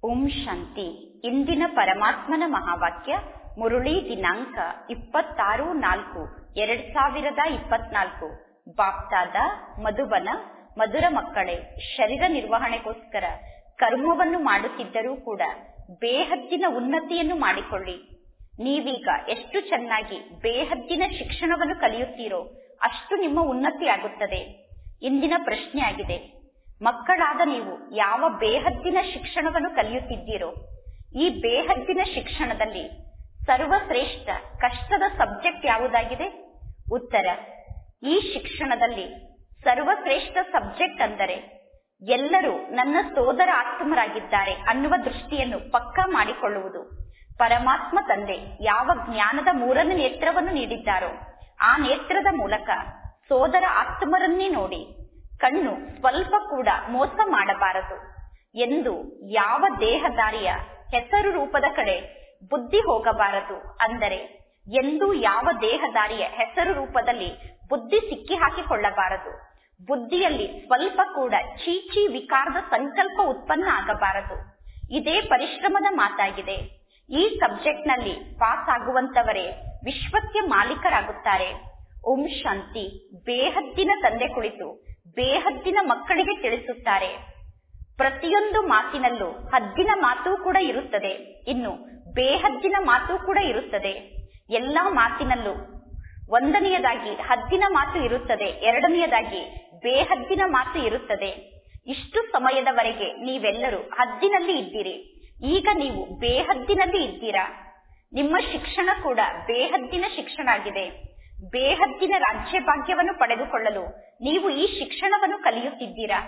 ಓಂ ಶಾಂತಿ ಇಂದಿನ ಪರಮಾತ್ಮನ ಮಹಾವಾಕ್ಯ ಮುರುಳಿ ದಿನಾಂಕ ಇಪ್ಪತ್ತಾರು ನಾಲ್ಕು ಎರಡ್ ಸಾವಿರದ ಇಪ್ಪತ್ನಾಲ್ಕು ಬಾಪ್ತಾದ ಮಧುಬನ ಮಧುರ ಮಕ್ಕಳೇ ಶರೀರ ನಿರ್ವಹಣೆಗೋಸ್ಕರ ಕರ್ಮವನ್ನು ಮಾಡುತ್ತಿದ್ದರೂ ಕೂಡ ಬೇಹದ್ದಿನ ಉನ್ನತಿಯನ್ನು ಮಾಡಿಕೊಳ್ಳಿ ನೀವೀಗ ಎಷ್ಟು ಚೆನ್ನಾಗಿ ಬೇಹದ್ದಿನ ಶಿಕ್ಷಣವನ್ನು ಕಲಿಯುತ್ತೀರೋ ಅಷ್ಟು ನಿಮ್ಮ ಉನ್ನತಿ ಆಗುತ್ತದೆ ಇಂದಿನ ಪ್ರಶ್ನೆ ಆಗಿದೆ ಮಕ್ಕಳಾದ ನೀವು ಯಾವ ಬೇಹದ್ದಿನ ಶಿಕ್ಷಣವನ್ನು ಕಲಿಯುತ್ತಿದ್ದೀರೋ ಈ ಬೇಹದ್ದಿನ ಶಿಕ್ಷಣದಲ್ಲಿ ಸರ್ವಶ್ರೇಷ್ಠ ಕಷ್ಟದ ಸಬ್ಜೆಕ್ಟ್ ಯಾವುದಾಗಿದೆ ಉತ್ತರ ಈ ಶಿಕ್ಷಣದಲ್ಲಿ ಸರ್ವಶ್ರೇಷ್ಠ ಸಬ್ಜೆಕ್ಟ್ ಅಂದರೆ ಎಲ್ಲರೂ ನನ್ನ ಸೋದರ ಆತ್ಮರಾಗಿದ್ದಾರೆ ಅನ್ನುವ ದೃಷ್ಟಿಯನ್ನು ಪಕ್ಕಾ ಮಾಡಿಕೊಳ್ಳುವುದು ಪರಮಾತ್ಮ ತಂದೆ ಯಾವ ಜ್ಞಾನದ ಮೂರನೇ ನೇತ್ರವನ್ನು ನೀಡಿದ್ದಾರೋ ಆ ನೇತ್ರದ ಮೂಲಕ ಸೋದರ ಆತ್ಮರನ್ನೇ ನೋಡಿ ಕಣ್ಣು ಸ್ವಲ್ಪ ಕೂಡ ಮೋಸ ಮಾಡಬಾರದು ಎಂದು ಯಾವ ದೇಹದಾರಿಯ ಹೆಸರು ರೂಪದ ಕಡೆ ಬುದ್ಧಿ ಹೋಗಬಾರದು ಅಂದರೆ ಎಂದು ಯಾವ ದೇಹದಾರಿಯ ಹೆಸರು ರೂಪದಲ್ಲಿ ಬುದ್ಧಿ ಸಿಕ್ಕಿ ಹಾಕಿಕೊಳ್ಳಬಾರದು ಬುದ್ಧಿಯಲ್ಲಿ ಸ್ವಲ್ಪ ಕೂಡ ಚೀಚಿ ವಿಕಾರದ ಸಂಕಲ್ಪ ಉತ್ಪನ್ನ ಆಗಬಾರದು ಇದೇ ಪರಿಶ್ರಮದ ಮಾತಾಗಿದೆ ಈ ಸಬ್ಜೆಕ್ಟ್ ನಲ್ಲಿ ಪಾಸ್ ಆಗುವಂತವರೇ ವಿಶ್ವಕ್ಕೆ ಮಾಲೀಕರಾಗುತ್ತಾರೆ ಓಂ ಶಾಂತಿ ಬೇಹದ್ದಿನ ತಂದೆ ಕುಳಿತು ಬೇಹದ್ದಿನ ಮಕ್ಕಳಿಗೆ ತಿಳಿಸುತ್ತಾರೆ ಪ್ರತಿಯೊಂದು ಮಾತಿನಲ್ಲೂ ಹದ್ದಿನ ಮಾತು ಕೂಡ ಇರುತ್ತದೆ ಇನ್ನು ಬೇಹದ್ದಿನ ಮಾತು ಕೂಡ ಇರುತ್ತದೆ ಎಲ್ಲಾ ಮಾತಿನಲ್ಲೂ ಒಂದನೆಯದಾಗಿ ಹದ್ದಿನ ಮಾತು ಇರುತ್ತದೆ ಎರಡನೆಯದಾಗಿ ಬೇಹದ್ದಿನ ಮಾತು ಇರುತ್ತದೆ ಇಷ್ಟು ಸಮಯದವರೆಗೆ ನೀವೆಲ್ಲರೂ ಹದ್ದಿನಲ್ಲಿ ಇದ್ದೀರಿ ಈಗ ನೀವು ಬೇಹದ್ದಿನಲ್ಲಿ ಇದ್ದೀರಾ ನಿಮ್ಮ ಶಿಕ್ಷಣ ಕೂಡ ಬೇಹದ್ದಿನ ಶಿಕ್ಷಣ ಆಗಿದೆ ಬೇಹದ್ದಿನ ರಾಜ್ಯ ಭಾಗ್ಯವನ್ನು ಪಡೆದುಕೊಳ್ಳಲು ನೀವು ಈ ಶಿಕ್ಷಣವನ್ನು ಕಲಿಯುತ್ತಿದ್ದೀರಾ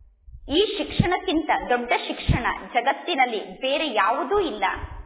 ಈ ಶಿಕ್ಷಣಕ್ಕಿಂತ ದೊಡ್ಡ ಶಿಕ್ಷಣ ಜಗತ್ತಿನಲ್ಲಿ ಬೇರೆ ಯಾವುದೂ ಇಲ್ಲ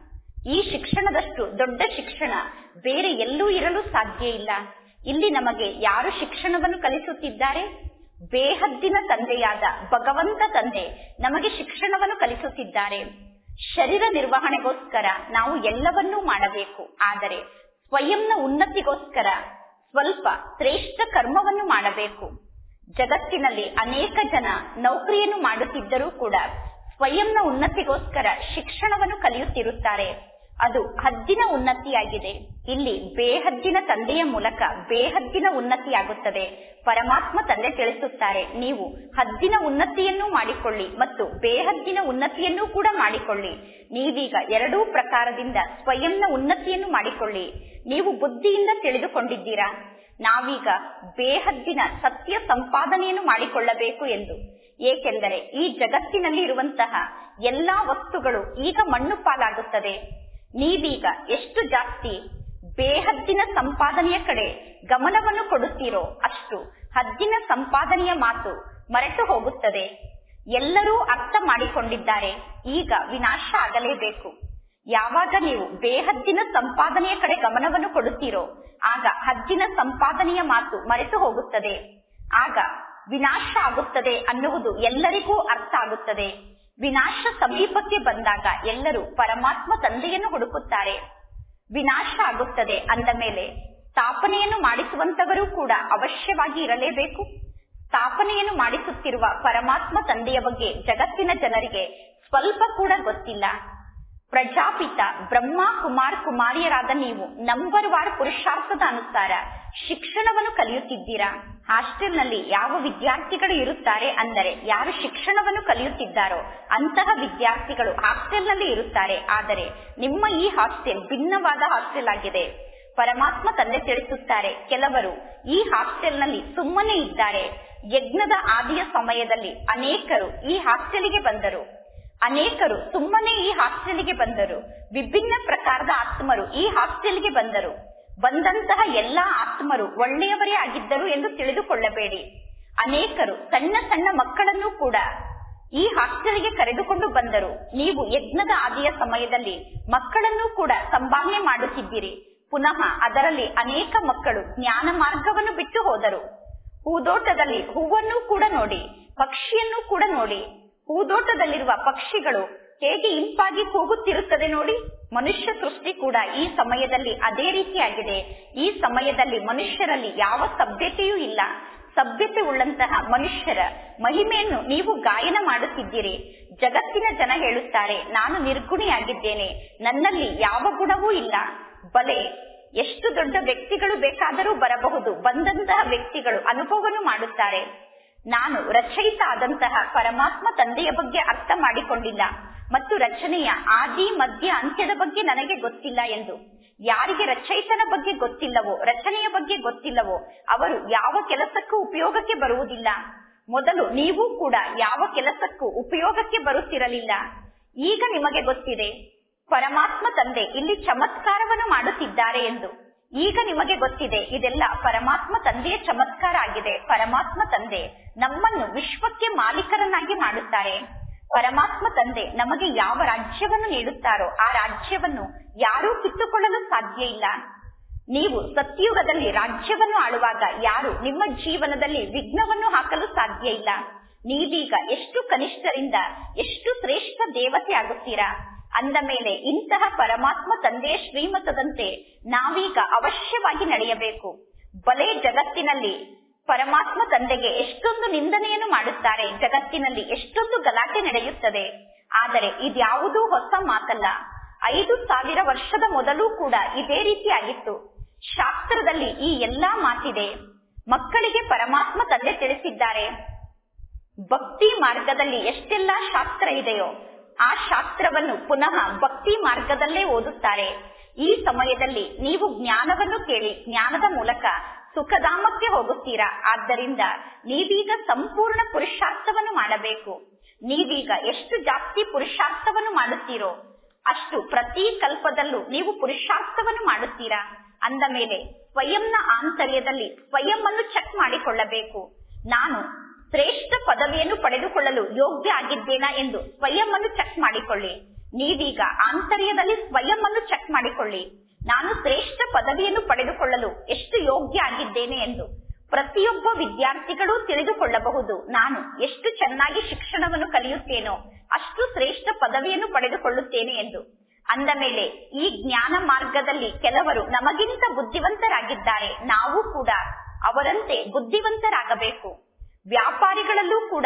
ಈ ಶಿಕ್ಷಣದಷ್ಟು ದೊಡ್ಡ ಶಿಕ್ಷಣ ಬೇರೆ ಎಲ್ಲೂ ಇರಲು ಸಾಧ್ಯ ಇಲ್ಲ ಇಲ್ಲಿ ನಮಗೆ ಯಾರು ಶಿಕ್ಷಣವನ್ನು ಕಲಿಸುತ್ತಿದ್ದಾರೆ ಬೇಹದ್ದಿನ ತಂದೆಯಾದ ಭಗವಂತ ತಂದೆ ನಮಗೆ ಶಿಕ್ಷಣವನ್ನು ಕಲಿಸುತ್ತಿದ್ದಾರೆ ಶರೀರ ನಿರ್ವಹಣೆಗೋಸ್ಕರ ನಾವು ಎಲ್ಲವನ್ನೂ ಮಾಡಬೇಕು ಆದರೆ ಸ್ವಯಂನ ಉನ್ನತಿಗೋಸ್ಕರ ಸ್ವಲ್ಪ ಶ್ರೇಷ್ಠ ಕರ್ಮವನ್ನು ಮಾಡಬೇಕು ಜಗತ್ತಿನಲ್ಲಿ ಅನೇಕ ಜನ ನೌಕರಿಯನ್ನು ಮಾಡುತ್ತಿದ್ದರೂ ಕೂಡ ಸ್ವಯಂನ ಉನ್ನತಿಗೋಸ್ಕರ ಶಿಕ್ಷಣವನ್ನು ಕಲಿಯುತ್ತಿರುತ್ತಾರೆ ಅದು ಹದ್ದಿನ ಉನ್ನತಿಯಾಗಿದೆ ಇಲ್ಲಿ ಬೇಹದ್ದಿನ ತಂದೆಯ ಮೂಲಕ ಬೇಹದ್ದಿನ ಉನ್ನತಿಯಾಗುತ್ತದೆ ಪರಮಾತ್ಮ ತಂದೆ ತಿಳಿಸುತ್ತಾರೆ ನೀವು ಹದ್ದಿನ ಉನ್ನತಿಯನ್ನೂ ಮಾಡಿಕೊಳ್ಳಿ ಮತ್ತು ಬೇಹದ್ದಿನ ಉನ್ನತಿಯನ್ನೂ ಕೂಡ ಮಾಡಿಕೊಳ್ಳಿ ನೀವೀಗ ಎರಡೂ ಪ್ರಕಾರದಿಂದ ಸ್ವಯಂನ ಉನ್ನತಿಯನ್ನು ಮಾಡಿಕೊಳ್ಳಿ ನೀವು ಬುದ್ಧಿಯಿಂದ ತಿಳಿದುಕೊಂಡಿದ್ದೀರಾ ನಾವೀಗ ಬೇಹದ್ದಿನ ಸತ್ಯ ಸಂಪಾದನೆಯನ್ನು ಮಾಡಿಕೊಳ್ಳಬೇಕು ಎಂದು ಏಕೆಂದರೆ ಈ ಜಗತ್ತಿನಲ್ಲಿ ಇರುವಂತಹ ಎಲ್ಲಾ ವಸ್ತುಗಳು ಈಗ ಮಣ್ಣು ಪಾಲಾಗುತ್ತದೆ ನೀವೀಗ ಎಷ್ಟು ಜಾಸ್ತಿ ಬೇಹದ್ದಿನ ಸಂಪಾದನೆಯ ಕಡೆ ಗಮನವನ್ನು ಕೊಡುತ್ತೀರೋ ಅಷ್ಟು ಹದ್ದಿನ ಸಂಪಾದನೆಯ ಮಾತು ಮರೆತು ಹೋಗುತ್ತದೆ ಎಲ್ಲರೂ ಅರ್ಥ ಮಾಡಿಕೊಂಡಿದ್ದಾರೆ ಈಗ ವಿನಾಶ ಆಗಲೇಬೇಕು ಯಾವಾಗ ನೀವು ಬೇಹದ್ದಿನ ಸಂಪಾದನೆಯ ಕಡೆ ಗಮನವನ್ನು ಕೊಡುತ್ತೀರೋ ಆಗ ಹದ್ದಿನ ಸಂಪಾದನೆಯ ಮಾತು ಮರೆತು ಹೋಗುತ್ತದೆ ಆಗ ವಿನಾಶ ಆಗುತ್ತದೆ ಅನ್ನುವುದು ಎಲ್ಲರಿಗೂ ಅರ್ಥ ಆಗುತ್ತದೆ ವಿನಾಶ ಸಮೀಪಕ್ಕೆ ಬಂದಾಗ ಎಲ್ಲರೂ ಪರಮಾತ್ಮ ತಂದೆಯನ್ನು ಹುಡುಕುತ್ತಾರೆ ವಿನಾಶ ಆಗುತ್ತದೆ ಅಂದ ಮೇಲೆ ಸ್ಥಾಪನೆಯನ್ನು ಮಾಡಿಸುವಂತವರು ಕೂಡ ಅವಶ್ಯವಾಗಿ ಇರಲೇಬೇಕು ಸ್ಥಾಪನೆಯನ್ನು ಮಾಡಿಸುತ್ತಿರುವ ಪರಮಾತ್ಮ ತಂದೆಯ ಬಗ್ಗೆ ಜಗತ್ತಿನ ಜನರಿಗೆ ಸ್ವಲ್ಪ ಕೂಡ ಗೊತ್ತಿಲ್ಲ ಪ್ರಜಾಪಿತ ಬ್ರಹ್ಮ ಕುಮಾರ್ ಕುಮಾರಿಯರಾದ ನೀವು ನಂಬರ್ ವಾರ್ ಪುರುಷಾರ್ಥದ ಅನುಸಾರ ಶಿಕ್ಷಣವನ್ನು ಕಲಿಯುತ್ತಿದ್ದೀರಾ ಹಾಸ್ಟೆಲ್ನಲ್ಲಿ ಯಾವ ವಿದ್ಯಾರ್ಥಿಗಳು ಇರುತ್ತಾರೆ ಅಂದರೆ ಯಾರು ಶಿಕ್ಷಣವನ್ನು ಕಲಿಯುತ್ತಿದ್ದಾರೋ ಅಂತಹ ವಿದ್ಯಾರ್ಥಿಗಳು ಹಾಸ್ಟೆಲ್ನಲ್ಲಿ ಇರುತ್ತಾರೆ ಆದರೆ ನಿಮ್ಮ ಈ ಹಾಸ್ಟೆಲ್ ಭಿನ್ನವಾದ ಹಾಸ್ಟೆಲ್ ಆಗಿದೆ ಪರಮಾತ್ಮ ತಂದೆ ತಿಳಿಸುತ್ತಾರೆ ಕೆಲವರು ಈ ಹಾಸ್ಟೆಲ್ನಲ್ಲಿ ಸುಮ್ಮನೆ ಇದ್ದಾರೆ ಯಜ್ಞದ ಆದಿಯ ಸಮಯದಲ್ಲಿ ಅನೇಕರು ಈ ಹಾಸ್ಟೆಲ್ಗೆ ಬಂದರು ಅನೇಕರು ಸುಮ್ಮನೆ ಈ ಹಾಸ್ಟೆಲ್ಗೆ ಬಂದರು ವಿಭಿನ್ನ ಪ್ರಕಾರದ ಆತ್ಮರು ಈ ಹಾಸ್ಟೆಲ್ಗೆ ಬಂದರು ಬಂದಂತಹ ಎಲ್ಲಾ ಆತ್ಮರು ಒಳ್ಳೆಯವರೇ ಆಗಿದ್ದರು ಎಂದು ತಿಳಿದುಕೊಳ್ಳಬೇಡಿ ಅನೇಕರು ಸಣ್ಣ ಸಣ್ಣ ಮಕ್ಕಳನ್ನು ಕೂಡ ಈ ಹಾಸ್ಟೆಲ್ಗೆ ಕರೆದುಕೊಂಡು ಬಂದರು ನೀವು ಯಜ್ಞದ ಆದಿಯ ಸಮಯದಲ್ಲಿ ಮಕ್ಕಳನ್ನು ಕೂಡ ಸಂಭಾವನೆ ಮಾಡುತ್ತಿದ್ದೀರಿ ಪುನಃ ಅದರಲ್ಲಿ ಅನೇಕ ಮಕ್ಕಳು ಜ್ಞಾನ ಮಾರ್ಗವನ್ನು ಬಿಟ್ಟು ಹೋದರು ಹೂದೋಟದಲ್ಲಿ ಹೂವನ್ನು ಕೂಡ ನೋಡಿ ಪಕ್ಷಿಯನ್ನು ಕೂಡ ನೋಡಿ ಹೂದೋಟದಲ್ಲಿರುವ ಪಕ್ಷಿಗಳು ಹೇಗೆ ಇಂಪಾಗಿ ಕೂಗುತ್ತಿರುತ್ತದೆ ನೋಡಿ ಮನುಷ್ಯ ಸೃಷ್ಟಿ ಕೂಡ ಈ ಸಮಯದಲ್ಲಿ ಅದೇ ರೀತಿಯಾಗಿದೆ ಈ ಸಮಯದಲ್ಲಿ ಮನುಷ್ಯರಲ್ಲಿ ಯಾವ ಸಭ್ಯತೆಯೂ ಇಲ್ಲ ಸಭ್ಯತೆ ಉಳ್ಳಂತಹ ಮನುಷ್ಯರ ಮಹಿಮೆಯನ್ನು ನೀವು ಗಾಯನ ಮಾಡುತ್ತಿದ್ದೀರಿ ಜಗತ್ತಿನ ಜನ ಹೇಳುತ್ತಾರೆ ನಾನು ನಿರ್ಗುಣಿಯಾಗಿದ್ದೇನೆ ನನ್ನಲ್ಲಿ ಯಾವ ಗುಣವೂ ಇಲ್ಲ ಬಲೆ ಎಷ್ಟು ದೊಡ್ಡ ವ್ಯಕ್ತಿಗಳು ಬೇಕಾದರೂ ಬರಬಹುದು ಬಂದಂತಹ ವ್ಯಕ್ತಿಗಳು ಅನುಭವವನ್ನು ಮಾಡುತ್ತಾರೆ ನಾನು ರಚಯಿತ ಆದಂತಹ ಪರಮಾತ್ಮ ತಂದೆಯ ಬಗ್ಗೆ ಅರ್ಥ ಮಾಡಿಕೊಂಡಿಲ್ಲ ಮತ್ತು ರಚನೆಯ ಆದಿ ಮಧ್ಯ ಅಂತ್ಯದ ಬಗ್ಗೆ ನನಗೆ ಗೊತ್ತಿಲ್ಲ ಎಂದು ಯಾರಿಗೆ ರಚಯಿತನ ಬಗ್ಗೆ ಗೊತ್ತಿಲ್ಲವೋ ರಚನೆಯ ಬಗ್ಗೆ ಗೊತ್ತಿಲ್ಲವೋ ಅವರು ಯಾವ ಕೆಲಸಕ್ಕೂ ಉಪಯೋಗಕ್ಕೆ ಬರುವುದಿಲ್ಲ ಮೊದಲು ನೀವು ಕೂಡ ಯಾವ ಕೆಲಸಕ್ಕೂ ಉಪಯೋಗಕ್ಕೆ ಬರುತ್ತಿರಲಿಲ್ಲ ಈಗ ನಿಮಗೆ ಗೊತ್ತಿದೆ ಪರಮಾತ್ಮ ತಂದೆ ಇಲ್ಲಿ ಚಮತ್ಕಾರವನ್ನು ಮಾಡುತ್ತಿದ್ದಾರೆ ಎಂದು ಈಗ ನಿಮಗೆ ಗೊತ್ತಿದೆ ಇದೆಲ್ಲ ಪರಮಾತ್ಮ ತಂದೆಯ ಚಮತ್ಕಾರ ಆಗಿದೆ ಪರಮಾತ್ಮ ತಂದೆ ನಮ್ಮನ್ನು ವಿಶ್ವಕ್ಕೆ ಮಾಲೀಕರನ್ನಾಗಿ ಮಾಡುತ್ತಾರೆ ಪರಮಾತ್ಮ ತಂದೆ ನಮಗೆ ಯಾವ ರಾಜ್ಯವನ್ನು ನೀಡುತ್ತಾರೋ ಆ ರಾಜ್ಯವನ್ನು ಯಾರೂ ಕಿತ್ತುಕೊಳ್ಳಲು ಸಾಧ್ಯ ಇಲ್ಲ ನೀವು ಸತ್ಯುಗದಲ್ಲಿ ರಾಜ್ಯವನ್ನು ಆಳುವಾಗ ಯಾರು ನಿಮ್ಮ ಜೀವನದಲ್ಲಿ ವಿಘ್ನವನ್ನು ಹಾಕಲು ಸಾಧ್ಯ ಇಲ್ಲ ನೀವೀಗ ಎಷ್ಟು ಕನಿಷ್ಠರಿಂದ ಎಷ್ಟು ಶ್ರೇಷ್ಠ ದೇವತೆ ಆಗುತ್ತೀರಾ ಅಂದ ಮೇಲೆ ಇಂತಹ ಪರಮಾತ್ಮ ತಂದೆಯ ಶ್ರೀಮತದಂತೆ ನಾವೀಗ ಅವಶ್ಯವಾಗಿ ನಡೆಯಬೇಕು ಬಲೆ ಜಗತ್ತಿನಲ್ಲಿ ಪರಮಾತ್ಮ ತಂದೆಗೆ ಎಷ್ಟೊಂದು ನಿಂದನೆಯನ್ನು ಮಾಡುತ್ತಾರೆ ಜಗತ್ತಿನಲ್ಲಿ ಎಷ್ಟೊಂದು ಗಲಾಟೆ ನಡೆಯುತ್ತದೆ ಆದರೆ ಇದ್ಯಾವುದೂ ಹೊಸ ಮಾತಲ್ಲ ಐದು ಸಾವಿರ ವರ್ಷದ ಮೊದಲು ಕೂಡ ಇದೇ ರೀತಿಯಾಗಿತ್ತು ಶಾಸ್ತ್ರದಲ್ಲಿ ಈ ಎಲ್ಲಾ ಮಾತಿದೆ ಮಕ್ಕಳಿಗೆ ಪರಮಾತ್ಮ ತಂದೆ ತಿಳಿಸಿದ್ದಾರೆ ಭಕ್ತಿ ಮಾರ್ಗದಲ್ಲಿ ಎಷ್ಟೆಲ್ಲಾ ಶಾಸ್ತ್ರ ಇದೆಯೋ ಆ ಶಾಸ್ತ್ರವನ್ನು ಪುನಃ ಭಕ್ತಿ ಮಾರ್ಗದಲ್ಲೇ ಓದುತ್ತಾರೆ ಈ ಸಮಯದಲ್ಲಿ ನೀವು ಜ್ಞಾನವನ್ನು ಕೇಳಿ ಜ್ಞಾನದ ಮೂಲಕ ಸುಖಧಾಮಕ್ಕೆ ಹೋಗುತ್ತೀರಾ ಆದ್ದರಿಂದ ನೀವೀಗ ಸಂಪೂರ್ಣ ಪುರುಷಾರ್ಥವನ್ನು ಮಾಡಬೇಕು ನೀವೀಗ ಎಷ್ಟು ಜಾಸ್ತಿ ಪುರುಷಾರ್ಥವನ್ನು ಮಾಡುತ್ತೀರೋ ಅಷ್ಟು ಪ್ರತಿ ಕಲ್ಪದಲ್ಲೂ ನೀವು ಪುರುಷಾರ್ಥವನ್ನು ಮಾಡುತ್ತೀರಾ ಅಂದ ಮೇಲೆ ಸ್ವಯಂನ ಆಂತರ್ಯದಲ್ಲಿ ಸ್ವಯಂ ಅನ್ನು ಚೆಕ್ ಮಾಡಿಕೊಳ್ಳಬೇಕು ನಾನು ಶ್ರೇಷ್ಠ ಪದವಿಯನ್ನು ಪಡೆದುಕೊಳ್ಳಲು ಯೋಗ್ಯ ಆಗಿದ್ದೇನಾ ಎಂದು ಸ್ವಯಂ ಅನ್ನು ಚೆಕ್ ಮಾಡಿಕೊಳ್ಳಿ ನೀವೀಗ ಆಂತರ್ಯದಲ್ಲಿ ಸ್ವಯಂ ಅನ್ನು ಚೆಕ್ ಮಾಡಿಕೊಳ್ಳಿ ನಾನು ಶ್ರೇಷ್ಠ ಪದವಿಯನ್ನು ಪಡೆದುಕೊಳ್ಳಲು ಎಷ್ಟು ಯೋಗ್ಯ ಆಗಿದ್ದೇನೆ ಎಂದು ಪ್ರತಿಯೊಬ್ಬ ವಿದ್ಯಾರ್ಥಿಗಳು ತಿಳಿದುಕೊಳ್ಳಬಹುದು ನಾನು ಎಷ್ಟು ಚೆನ್ನಾಗಿ ಶಿಕ್ಷಣವನ್ನು ಕಲಿಯುತ್ತೇನೋ ಅಷ್ಟು ಶ್ರೇಷ್ಠ ಪದವಿಯನ್ನು ಪಡೆದುಕೊಳ್ಳುತ್ತೇನೆ ಎಂದು ಅಂದ ಮೇಲೆ ಈ ಜ್ಞಾನ ಮಾರ್ಗದಲ್ಲಿ ಕೆಲವರು ನಮಗಿಂತ ಬುದ್ಧಿವಂತರಾಗಿದ್ದಾರೆ ನಾವು ಕೂಡ ಅವರಂತೆ ಬುದ್ಧಿವಂತರಾಗಬೇಕು ವ್ಯಾಪಾರಿಗಳಲ್ಲೂ ಕೂಡ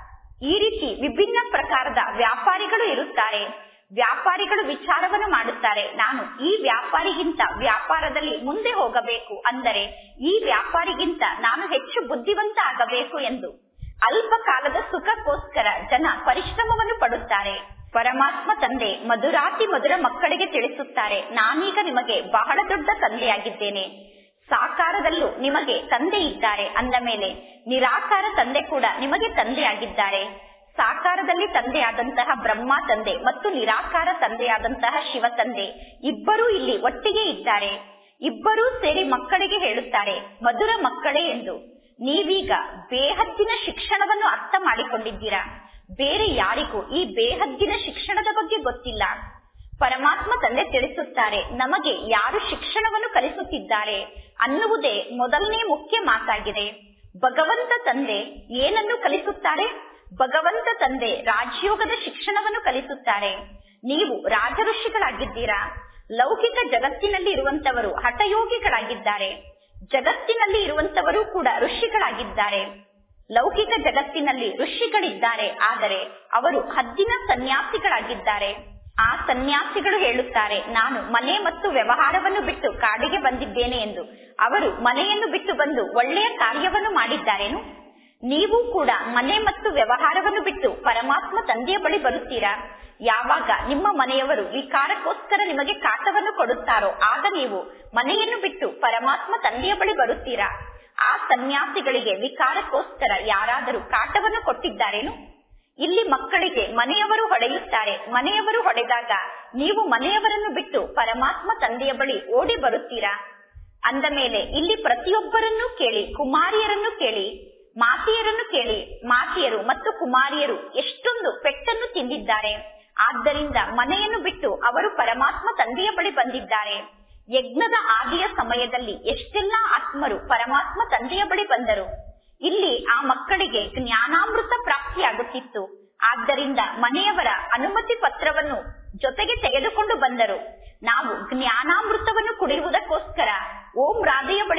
ಈ ರೀತಿ ವಿಭಿನ್ನ ಪ್ರಕಾರದ ವ್ಯಾಪಾರಿಗಳು ಇರುತ್ತಾರೆ ವ್ಯಾಪಾರಿಗಳು ವಿಚಾರವನ್ನು ಮಾಡುತ್ತಾರೆ ನಾನು ಈ ವ್ಯಾಪಾರಿಗಿಂತ ವ್ಯಾಪಾರದಲ್ಲಿ ಮುಂದೆ ಹೋಗಬೇಕು ಅಂದರೆ ಈ ವ್ಯಾಪಾರಿಗಿಂತ ನಾನು ಹೆಚ್ಚು ಬುದ್ಧಿವಂತ ಆಗಬೇಕು ಎಂದು ಅಲ್ಪ ಕಾಲದ ಸುಖಕ್ಕೋಸ್ಕರ ಜನ ಪರಿಶ್ರಮವನ್ನು ಪಡುತ್ತಾರೆ ಪರಮಾತ್ಮ ತಂದೆ ಮಧುರಾತಿ ಮಧುರ ಮಕ್ಕಳಿಗೆ ತಿಳಿಸುತ್ತಾರೆ ನಾನೀಗ ನಿಮಗೆ ಬಹಳ ದೊಡ್ಡ ತಂದೆಯಾಗಿದ್ದೇನೆ ಸಾಕಾರದಲ್ಲೂ ನಿಮಗೆ ತಂದೆ ಇದ್ದಾರೆ ಅಂದ ಮೇಲೆ ನಿರಾಕಾರ ತಂದೆ ಕೂಡ ನಿಮಗೆ ತಂದೆಯಾಗಿದ್ದಾರೆ ಸಾಕಾರದಲ್ಲಿ ತಂದೆಯಾದಂತಹ ಬ್ರಹ್ಮ ತಂದೆ ಮತ್ತು ನಿರಾಕಾರ ತಂದೆಯಾದಂತಹ ಶಿವ ತಂದೆ ಇಬ್ಬರೂ ಇಲ್ಲಿ ಒಟ್ಟಿಗೆ ಇದ್ದಾರೆ ಇಬ್ಬರೂ ಸೇರಿ ಮಕ್ಕಳಿಗೆ ಹೇಳುತ್ತಾರೆ ಮಧುರ ಮಕ್ಕಳೇ ಎಂದು ನೀವೀಗ ಬೇಹದ್ದಿನ ಶಿಕ್ಷಣವನ್ನು ಅರ್ಥ ಮಾಡಿಕೊಂಡಿದ್ದೀರಾ ಬೇರೆ ಯಾರಿಗೂ ಈ ಬೇಹದ್ದಿನ ಶಿಕ್ಷಣದ ಬಗ್ಗೆ ಗೊತ್ತಿಲ್ಲ ಪರಮಾತ್ಮ ತಂದೆ ತಿಳಿಸುತ್ತಾರೆ ನಮಗೆ ಯಾರು ಶಿಕ್ಷಣವನ್ನು ಕಲಿಸುತ್ತಿದ್ದಾರೆ ಅನ್ನುವುದೇ ಮೊದಲನೇ ಮುಖ್ಯ ಮಾತಾಗಿದೆ ಭಗವಂತ ತಂದೆ ಏನನ್ನು ಕಲಿಸುತ್ತಾರೆ ಭಗವಂತ ತಂದೆ ರಾಜಯೋಗದ ಶಿಕ್ಷಣವನ್ನು ಕಲಿಸುತ್ತಾರೆ ನೀವು ರಾಜ ಋಷಿಗಳಾಗಿದ್ದೀರಾ ಲೌಕಿಕ ಜಗತ್ತಿನಲ್ಲಿ ಇರುವಂತವರು ಹಠಯೋಗಿಗಳಾಗಿದ್ದಾರೆ ಜಗತ್ತಿನಲ್ಲಿ ಇರುವಂತವರು ಕೂಡ ಋಷಿಗಳಾಗಿದ್ದಾರೆ ಲೌಕಿಕ ಜಗತ್ತಿನಲ್ಲಿ ಋಷಿಗಳಿದ್ದಾರೆ ಆದರೆ ಅವರು ಹದ್ದಿನ ಸನ್ಯಾಸಿಗಳಾಗಿದ್ದಾರೆ ಆ ಸನ್ಯಾಸಿಗಳು ಹೇಳುತ್ತಾರೆ ನಾನು ಮನೆ ಮತ್ತು ವ್ಯವಹಾರವನ್ನು ಬಿಟ್ಟು ಕಾಡಿಗೆ ಬಂದಿದ್ದೇನೆ ಎಂದು ಅವರು ಮನೆಯನ್ನು ಬಿಟ್ಟು ಬಂದು ಒಳ್ಳೆಯ ಕಾರ್ಯವನ್ನು ಮಾಡಿದ್ದಾರೇನು ನೀವು ಕೂಡ ಮನೆ ಮತ್ತು ವ್ಯವಹಾರವನ್ನು ಬಿಟ್ಟು ಪರಮಾತ್ಮ ತಂದೆಯ ಬಳಿ ಬರುತ್ತೀರಾ ಯಾವಾಗ ನಿಮ್ಮ ಮನೆಯವರು ವಿಕಾರಕ್ಕೋಸ್ಕರ ನಿಮಗೆ ಕಾಟವನ್ನು ಕೊಡುತ್ತಾರೋ ಆಗ ನೀವು ಮನೆಯನ್ನು ಬಿಟ್ಟು ಪರಮಾತ್ಮ ತಂದೆಯ ಬಳಿ ಬರುತ್ತೀರಾ ಆ ಸನ್ಯಾಸಿಗಳಿಗೆ ವಿಕಾರಕ್ಕೋಸ್ಕರ ಯಾರಾದರೂ ಕಾಟವನ್ನು ಕೊಟ್ಟಿದ್ದಾರೇನು ಇಲ್ಲಿ ಮಕ್ಕಳಿಗೆ ಮನೆಯವರು ಹೊಡೆಯುತ್ತಾರೆ ಮನೆಯವರು ಹೊಡೆದಾಗ ನೀವು ಮನೆಯವರನ್ನು ಬಿಟ್ಟು ಪರಮಾತ್ಮ ತಂದೆಯ ಬಳಿ ಓಡಿ ಬರುತ್ತೀರಾ ಅಂದ ಮೇಲೆ ಇಲ್ಲಿ ಪ್ರತಿಯೊಬ್ಬರನ್ನು ಕೇಳಿ ಕುಮಾರಿಯರನ್ನು ಕೇಳಿ ಮಾತೆಯರನ್ನು ಕೇಳಿ ಮಾತೆಯರು ಮತ್ತು ಕುಮಾರಿಯರು ಎಷ್ಟೊಂದು ಪೆಟ್ಟನ್ನು ತಿಂದಿದ್ದಾರೆ ಆದ್ದರಿಂದ ಮನೆಯನ್ನು ಬಿಟ್ಟು ಅವರು ಪರಮಾತ್ಮ ತಂದೆಯ ಬಳಿ ಬಂದಿದ್ದಾರೆ ಯಜ್ಞದ ಆದಿಯ ಸಮಯದಲ್ಲಿ ಎಷ್ಟೆಲ್ಲಾ ಆತ್ಮರು ಪರಮಾತ್ಮ ತಂದೆಯ ಬಳಿ ಬಂದರು ಇಲ್ಲಿ ಆ ಮಕ್ಕಳಿಗೆ ಜ್ಞಾನಾಮೃತ ಪ್ರಾಪ್ತಿಯಾಗುತ್ತಿತ್ತು ಆದ್ದರಿಂದ ಮನೆಯವರ ಅನುಮತಿ ಪತ್ರವನ್ನು ಜೊತೆಗೆ ತೆಗೆದುಕೊಂಡು ಬಂದರು ನಾವು ಜ್ಞಾನಾಮೃತವನ್ನು ಕುಡಿಯುವುದಕ್ಕೋಸ್ಕರ ಓಂ ರಾಧೆಯ ಬಳಿ ಹೋಗುತ್ತಿದ್ದೇವೆ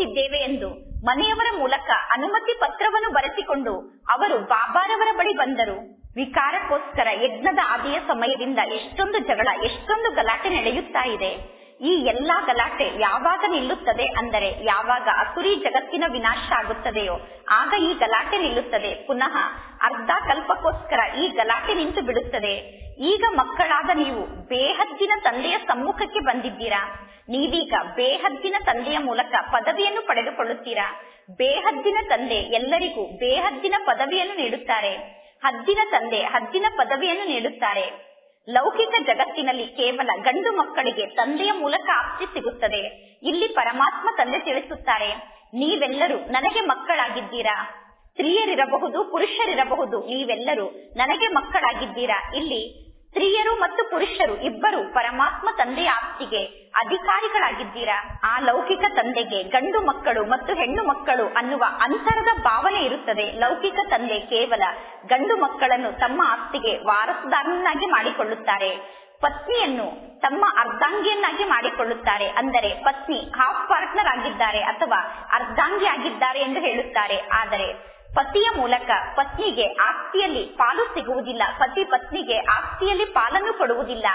ಹೋಗುತ್ತಿದ್ದೇವೆ ಎಂದು ಮನೆಯವರ ಮೂಲಕ ಅನುಮತಿ ಪತ್ರವನ್ನು ಬರೆಸಿಕೊಂಡು ಅವರು ಬಾಬಾರವರ ಬಳಿ ಬಂದರು ವಿಕಾರಕ್ಕೋಸ್ಕರ ಯಜ್ಞದ ಆದಿಯ ಸಮಯದಿಂದ ಎಷ್ಟೊಂದು ಜಗಳ ಎಷ್ಟೊಂದು ಗಲಾಟೆ ನಡೆಯುತ್ತಾ ಇದೆ ಈ ಎಲ್ಲಾ ಗಲಾಟೆ ಯಾವಾಗ ನಿಲ್ಲುತ್ತದೆ ಅಂದರೆ ಯಾವಾಗ ಅಸುರಿ ಜಗತ್ತಿನ ವಿನಾಶ ಆಗುತ್ತದೆಯೋ ಆಗ ಈ ಗಲಾಟೆ ನಿಲ್ಲುತ್ತದೆ ಪುನಃ ಅರ್ಧ ಕಲ್ಪಕ್ಕೋಸ್ಕರ ಈ ಗಲಾಟೆ ನಿಂತು ಬಿಡುತ್ತದೆ ಈಗ ಮಕ್ಕಳಾದ ನೀವು ಬೇಹದ್ದಿನ ತಂದೆಯ ಸಮ್ಮುಖಕ್ಕೆ ಬಂದಿದ್ದೀರಾ ನೀವೀಗ ಬೇಹದ್ದಿನ ತಂದೆಯ ಮೂಲಕ ಪದವಿಯನ್ನು ಪಡೆದುಕೊಳ್ಳುತ್ತೀರಾ ಬೇಹದ್ದಿನ ತಂದೆ ಎಲ್ಲರಿಗೂ ಬೇಹದ್ದಿನ ಪದವಿಯನ್ನು ನೀಡುತ್ತಾರೆ ಹದ್ದಿನ ತಂದೆ ಹದ್ದಿನ ಪದವಿಯನ್ನು ನೀಡುತ್ತಾರೆ ಲೌಕಿಕ ಜಗತ್ತಿನಲ್ಲಿ ಕೇವಲ ಗಂಡು ಮಕ್ಕಳಿಗೆ ತಂದೆಯ ಮೂಲಕ ಆಸ್ತಿ ಸಿಗುತ್ತದೆ ಇಲ್ಲಿ ಪರಮಾತ್ಮ ತಂದೆ ತಿಳಿಸುತ್ತಾರೆ ನೀವೆಲ್ಲರೂ ನನಗೆ ಮಕ್ಕಳಾಗಿದ್ದೀರಾ ಸ್ತ್ರೀಯರಿರಬಹುದು ಪುರುಷರಿರಬಹುದು ನೀವೆಲ್ಲರೂ ನನಗೆ ಮಕ್ಕಳಾಗಿದ್ದೀರಾ ಇಲ್ಲಿ ಸ್ತ್ರೀಯರು ಮತ್ತು ಪುರುಷರು ಇಬ್ಬರು ಪರಮಾತ್ಮ ತಂದೆಯ ಆಸ್ತಿಗೆ ಅಧಿಕಾರಿಗಳಾಗಿದ್ದೀರಾ ಆ ಲೌಕಿಕ ತಂದೆಗೆ ಗಂಡು ಮಕ್ಕಳು ಮತ್ತು ಹೆಣ್ಣು ಮಕ್ಕಳು ಅನ್ನುವ ಅಂತರದ ಭಾವನೆ ಇರುತ್ತದೆ ಲೌಕಿಕ ತಂದೆ ಕೇವಲ ಗಂಡು ಮಕ್ಕಳನ್ನು ತಮ್ಮ ಆಸ್ತಿಗೆ ವಾರಸುದಾರನಾಗಿ ಮಾಡಿಕೊಳ್ಳುತ್ತಾರೆ ಪತ್ನಿಯನ್ನು ತಮ್ಮ ಅರ್ಧಾಂಗಿಯನ್ನಾಗಿ ಮಾಡಿಕೊಳ್ಳುತ್ತಾರೆ ಅಂದರೆ ಪತ್ನಿ ಹಾಫ್ ಪಾರ್ಟ್ನರ್ ಆಗಿದ್ದಾರೆ ಅಥವಾ ಅರ್ಧಾಂಗಿ ಆಗಿದ್ದಾರೆ ಎಂದು ಹೇಳುತ್ತಾರೆ ಆದರೆ ಪತಿಯ ಮೂಲಕ ಪತ್ನಿಗೆ ಆಸ್ತಿಯಲ್ಲಿ ಪಾಲು ಸಿಗುವುದಿಲ್ಲ ಪತಿ ಪತ್ನಿಗೆ ಆಸ್ತಿಯಲ್ಲಿ ಪಾಲನ್ನು ಕೊಡುವುದಿಲ್ಲ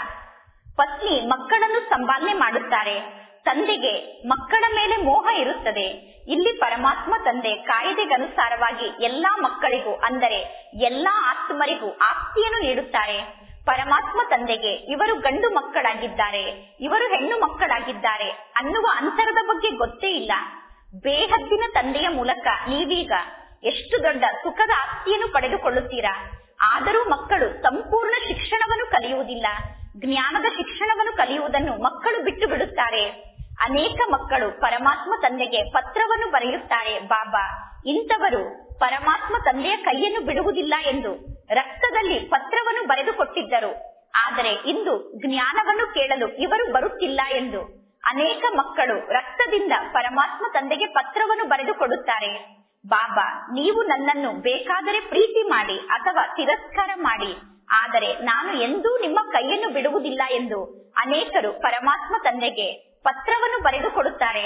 ಪತ್ನಿ ಮಕ್ಕಳನ್ನು ಸಂಪಾದನೆ ಮಾಡುತ್ತಾರೆ ತಂದೆಗೆ ಮಕ್ಕಳ ಮೇಲೆ ಮೋಹ ಇರುತ್ತದೆ ಇಲ್ಲಿ ಪರಮಾತ್ಮ ತಂದೆ ಕಾಯ್ದೆಗನುಸಾರವಾಗಿ ಎಲ್ಲಾ ಮಕ್ಕಳಿಗೂ ಅಂದರೆ ಎಲ್ಲಾ ಆತ್ಮರಿಗೂ ಆಸ್ತಿಯನ್ನು ನೀಡುತ್ತಾರೆ ಪರಮಾತ್ಮ ತಂದೆಗೆ ಇವರು ಗಂಡು ಮಕ್ಕಳಾಗಿದ್ದಾರೆ ಇವರು ಹೆಣ್ಣು ಮಕ್ಕಳಾಗಿದ್ದಾರೆ ಅನ್ನುವ ಅಂತರದ ಬಗ್ಗೆ ಗೊತ್ತೇ ಇಲ್ಲ ಬೇಹದ್ದಿನ ತಂದೆಯ ಮೂಲಕ ನೀವೀಗ ಎಷ್ಟು ದೊಡ್ಡ ಸುಖದ ಆಸ್ತಿಯನ್ನು ಪಡೆದುಕೊಳ್ಳುತ್ತೀರಾ ಆದರೂ ಮಕ್ಕಳು ಸಂಪೂರ್ಣ ಶಿಕ್ಷಣವನ್ನು ಕಲಿಯುವುದಿಲ್ಲ ಜ್ಞಾನದ ಶಿಕ್ಷಣವನ್ನು ಕಲಿಯುವುದನ್ನು ಮಕ್ಕಳು ಬಿಟ್ಟು ಬಿಡುತ್ತಾರೆ ಅನೇಕ ಮಕ್ಕಳು ಪರಮಾತ್ಮ ತಂದೆಗೆ ಪತ್ರವನ್ನು ಬರೆಯುತ್ತಾರೆ ಬಾಬಾ ಇಂಥವರು ಪರಮಾತ್ಮ ತಂದೆಯ ಕೈಯನ್ನು ಬಿಡುವುದಿಲ್ಲ ಎಂದು ರಕ್ತದಲ್ಲಿ ಪತ್ರವನ್ನು ಬರೆದು ಕೊಟ್ಟಿದ್ದರು ಆದರೆ ಇಂದು ಜ್ಞಾನವನ್ನು ಕೇಳಲು ಇವರು ಬರುತ್ತಿಲ್ಲ ಎಂದು ಅನೇಕ ಮಕ್ಕಳು ರಕ್ತದಿಂದ ಪರಮಾತ್ಮ ತಂದೆಗೆ ಪತ್ರವನ್ನು ಬರೆದು ಕೊಡುತ್ತಾರೆ ಬಾಬಾ ನೀವು ನನ್ನನ್ನು ಬೇಕಾದರೆ ಪ್ರೀತಿ ಮಾಡಿ ಅಥವಾ ತಿರಸ್ಕಾರ ಮಾಡಿ ಆದರೆ ನಾನು ಎಂದೂ ನಿಮ್ಮ ಕೈಯನ್ನು ಬಿಡುವುದಿಲ್ಲ ಎಂದು ಅನೇಕರು ಪರಮಾತ್ಮ ತಂದೆಗೆ ಪತ್ರವನ್ನು ಬರೆದು ಕೊಡುತ್ತಾರೆ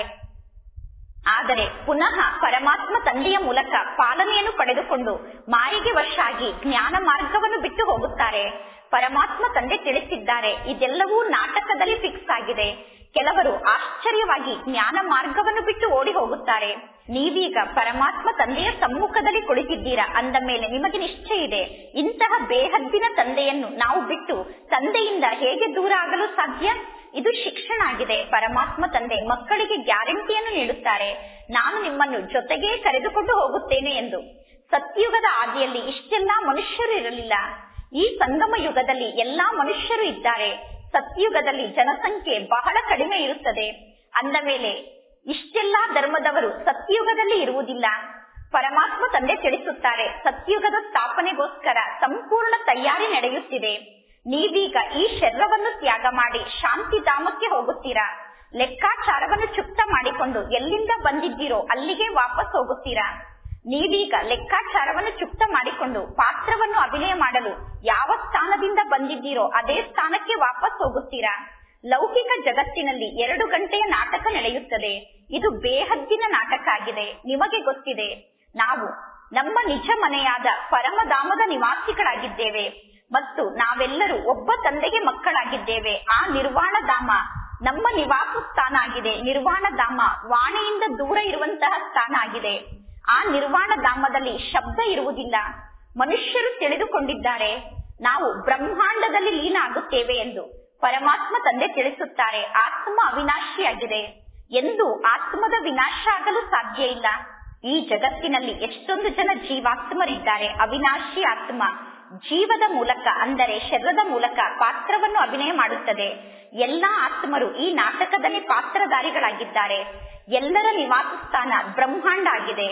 ಆದರೆ ಪುನಃ ಪರಮಾತ್ಮ ತಂದೆಯ ಮೂಲಕ ಪಾಲನೆಯನ್ನು ಪಡೆದುಕೊಂಡು ಮಾರಿಗೆ ವಶ ಆಗಿ ಜ್ಞಾನ ಮಾರ್ಗವನ್ನು ಬಿಟ್ಟು ಹೋಗುತ್ತಾರೆ ಪರಮಾತ್ಮ ತಂದೆ ತಿಳಿಸಿದ್ದಾರೆ ಇದೆಲ್ಲವೂ ನಾಟಕದಲ್ಲಿ ಫಿಕ್ಸ್ ಆಗಿದೆ ಕೆಲವರು ಆಶ್ಚರ್ಯವಾಗಿ ಜ್ಞಾನ ಮಾರ್ಗವನ್ನು ಬಿಟ್ಟು ಓಡಿ ಹೋಗುತ್ತಾರೆ ನೀವೀಗ ಪರಮಾತ್ಮ ತಂದೆಯ ಸಮ್ಮುಖದಲ್ಲಿ ಕುಳಿತಿದ್ದೀರಾ ಅಂದ ಮೇಲೆ ನಿಮಗೆ ನಿಶ್ಚಯ ಇದೆ ಇಂತಹ ಬೇಹದ್ದಿನ ತಂದೆಯನ್ನು ನಾವು ಬಿಟ್ಟು ತಂದೆಯಿಂದ ಹೇಗೆ ದೂರ ಆಗಲು ಸಾಧ್ಯ ಇದು ಶಿಕ್ಷಣ ಆಗಿದೆ ಪರಮಾತ್ಮ ತಂದೆ ಮಕ್ಕಳಿಗೆ ಗ್ಯಾರಂಟಿಯನ್ನು ನೀಡುತ್ತಾರೆ ನಾನು ನಿಮ್ಮನ್ನು ಜೊತೆಗೇ ಕರೆದುಕೊಂಡು ಹೋಗುತ್ತೇನೆ ಎಂದು ಸತ್ಯುಗದ ಆದಿಯಲ್ಲಿ ಇಷ್ಟೆಲ್ಲಾ ಮನುಷ್ಯರು ಇರಲಿಲ್ಲ ಈ ಸಂಗಮ ಯುಗದಲ್ಲಿ ಎಲ್ಲಾ ಮನುಷ್ಯರು ಇದ್ದಾರೆ ಸತ್ಯುಗದಲ್ಲಿ ಜನಸಂಖ್ಯೆ ಬಹಳ ಕಡಿಮೆ ಇರುತ್ತದೆ ಅಂದ ಮೇಲೆ ಇಷ್ಟೆಲ್ಲಾ ಧರ್ಮದವರು ಸತ್ಯುಗದಲ್ಲಿ ಇರುವುದಿಲ್ಲ ಪರಮಾತ್ಮ ತಂದೆ ತಿಳಿಸುತ್ತಾರೆ ಸತ್ಯುಗದ ಸ್ಥಾಪನೆಗೋಸ್ಕರ ಸಂಪೂರ್ಣ ತಯಾರಿ ನಡೆಯುತ್ತಿದೆ ನೀವೀಗ ಈ ಶರೀರವನ್ನು ತ್ಯಾಗ ಮಾಡಿ ಶಾಂತಿಧಾಮಕ್ಕೆ ಹೋಗುತ್ತೀರಾ ಲೆಕ್ಕಾಚಾರವನ್ನು ಚುಕ್ತ ಮಾಡಿಕೊಂಡು ಎಲ್ಲಿಂದ ಬಂದಿದ್ದೀರೋ ಅಲ್ಲಿಗೆ ವಾಪಸ್ ಹೋಗುತ್ತೀರಾ ನೀವೀಗ ಲೆಕ್ಕಾಚಾರವನ್ನು ಚುಕ್ತ ಮಾಡಿಕೊಂಡು ಪಾತ್ರವನ್ನು ಅಭಿನಯ ಮಾಡಲು ಯಾವ ಸ್ಥಾನದಿಂದ ಬಂದಿದ್ದೀರೋ ಅದೇ ಸ್ಥಾನಕ್ಕೆ ವಾಪಸ್ ಹೋಗುತ್ತೀರಾ ಲೌಕಿಕ ಜಗತ್ತಿನಲ್ಲಿ ಎರಡು ಗಂಟೆಯ ನಾಟಕ ನಡೆಯುತ್ತದೆ ಇದು ಬೇಹದ್ದಿನ ನಾಟಕ ಆಗಿದೆ ನಿಮಗೆ ಗೊತ್ತಿದೆ ನಾವು ನಮ್ಮ ನಿಜ ಮನೆಯಾದ ಪರಮಧಾಮದ ನಿವಾಸಿಗಳಾಗಿದ್ದೇವೆ ಮತ್ತು ನಾವೆಲ್ಲರೂ ಒಬ್ಬ ತಂದೆಗೆ ಮಕ್ಕಳಾಗಿದ್ದೇವೆ ಆ ನಿರ್ವಾಣ ಧಾಮ ನಮ್ಮ ನಿವಾಸ ಸ್ಥಾನ ಆಗಿದೆ ನಿರ್ವಾಣ ಧಾಮ ವಾಣಿಯಿಂದ ದೂರ ಇರುವಂತಹ ಸ್ಥಾನ ಆಗಿದೆ ಆ ನಿರ್ವಾಣ ಧಾಮದಲ್ಲಿ ಶಬ್ದ ಇರುವುದಿಲ್ಲ ಮನುಷ್ಯರು ತಿಳಿದುಕೊಂಡಿದ್ದಾರೆ ನಾವು ಬ್ರಹ್ಮಾಂಡದಲ್ಲಿ ಲೀನ ಆಗುತ್ತೇವೆ ಎಂದು ಪರಮಾತ್ಮ ತಂದೆ ತಿಳಿಸುತ್ತಾರೆ ಆತ್ಮ ಅವಿನಾಶಿಯಾಗಿದೆ ಎಂದು ಆತ್ಮದ ವಿನಾಶ ಆಗಲು ಸಾಧ್ಯ ಇಲ್ಲ ಈ ಜಗತ್ತಿನಲ್ಲಿ ಎಷ್ಟೊಂದು ಜನ ಜೀವಾತ್ಮರಿದ್ದಾರೆ ಅವಿನಾಶಿ ಆತ್ಮ ಜೀವದ ಮೂಲಕ ಅಂದರೆ ಶರೀರದ ಮೂಲಕ ಪಾತ್ರವನ್ನು ಅಭಿನಯ ಮಾಡುತ್ತದೆ ಎಲ್ಲಾ ಆತ್ಮರು ಈ ನಾಟಕದಲ್ಲಿ ಪಾತ್ರಧಾರಿಗಳಾಗಿದ್ದಾರೆ ಎಲ್ಲರ ನಿವಾಸ ಸ್ಥಾನ ಬ್ರಹ್ಮಾಂಡ ಆಗಿದೆ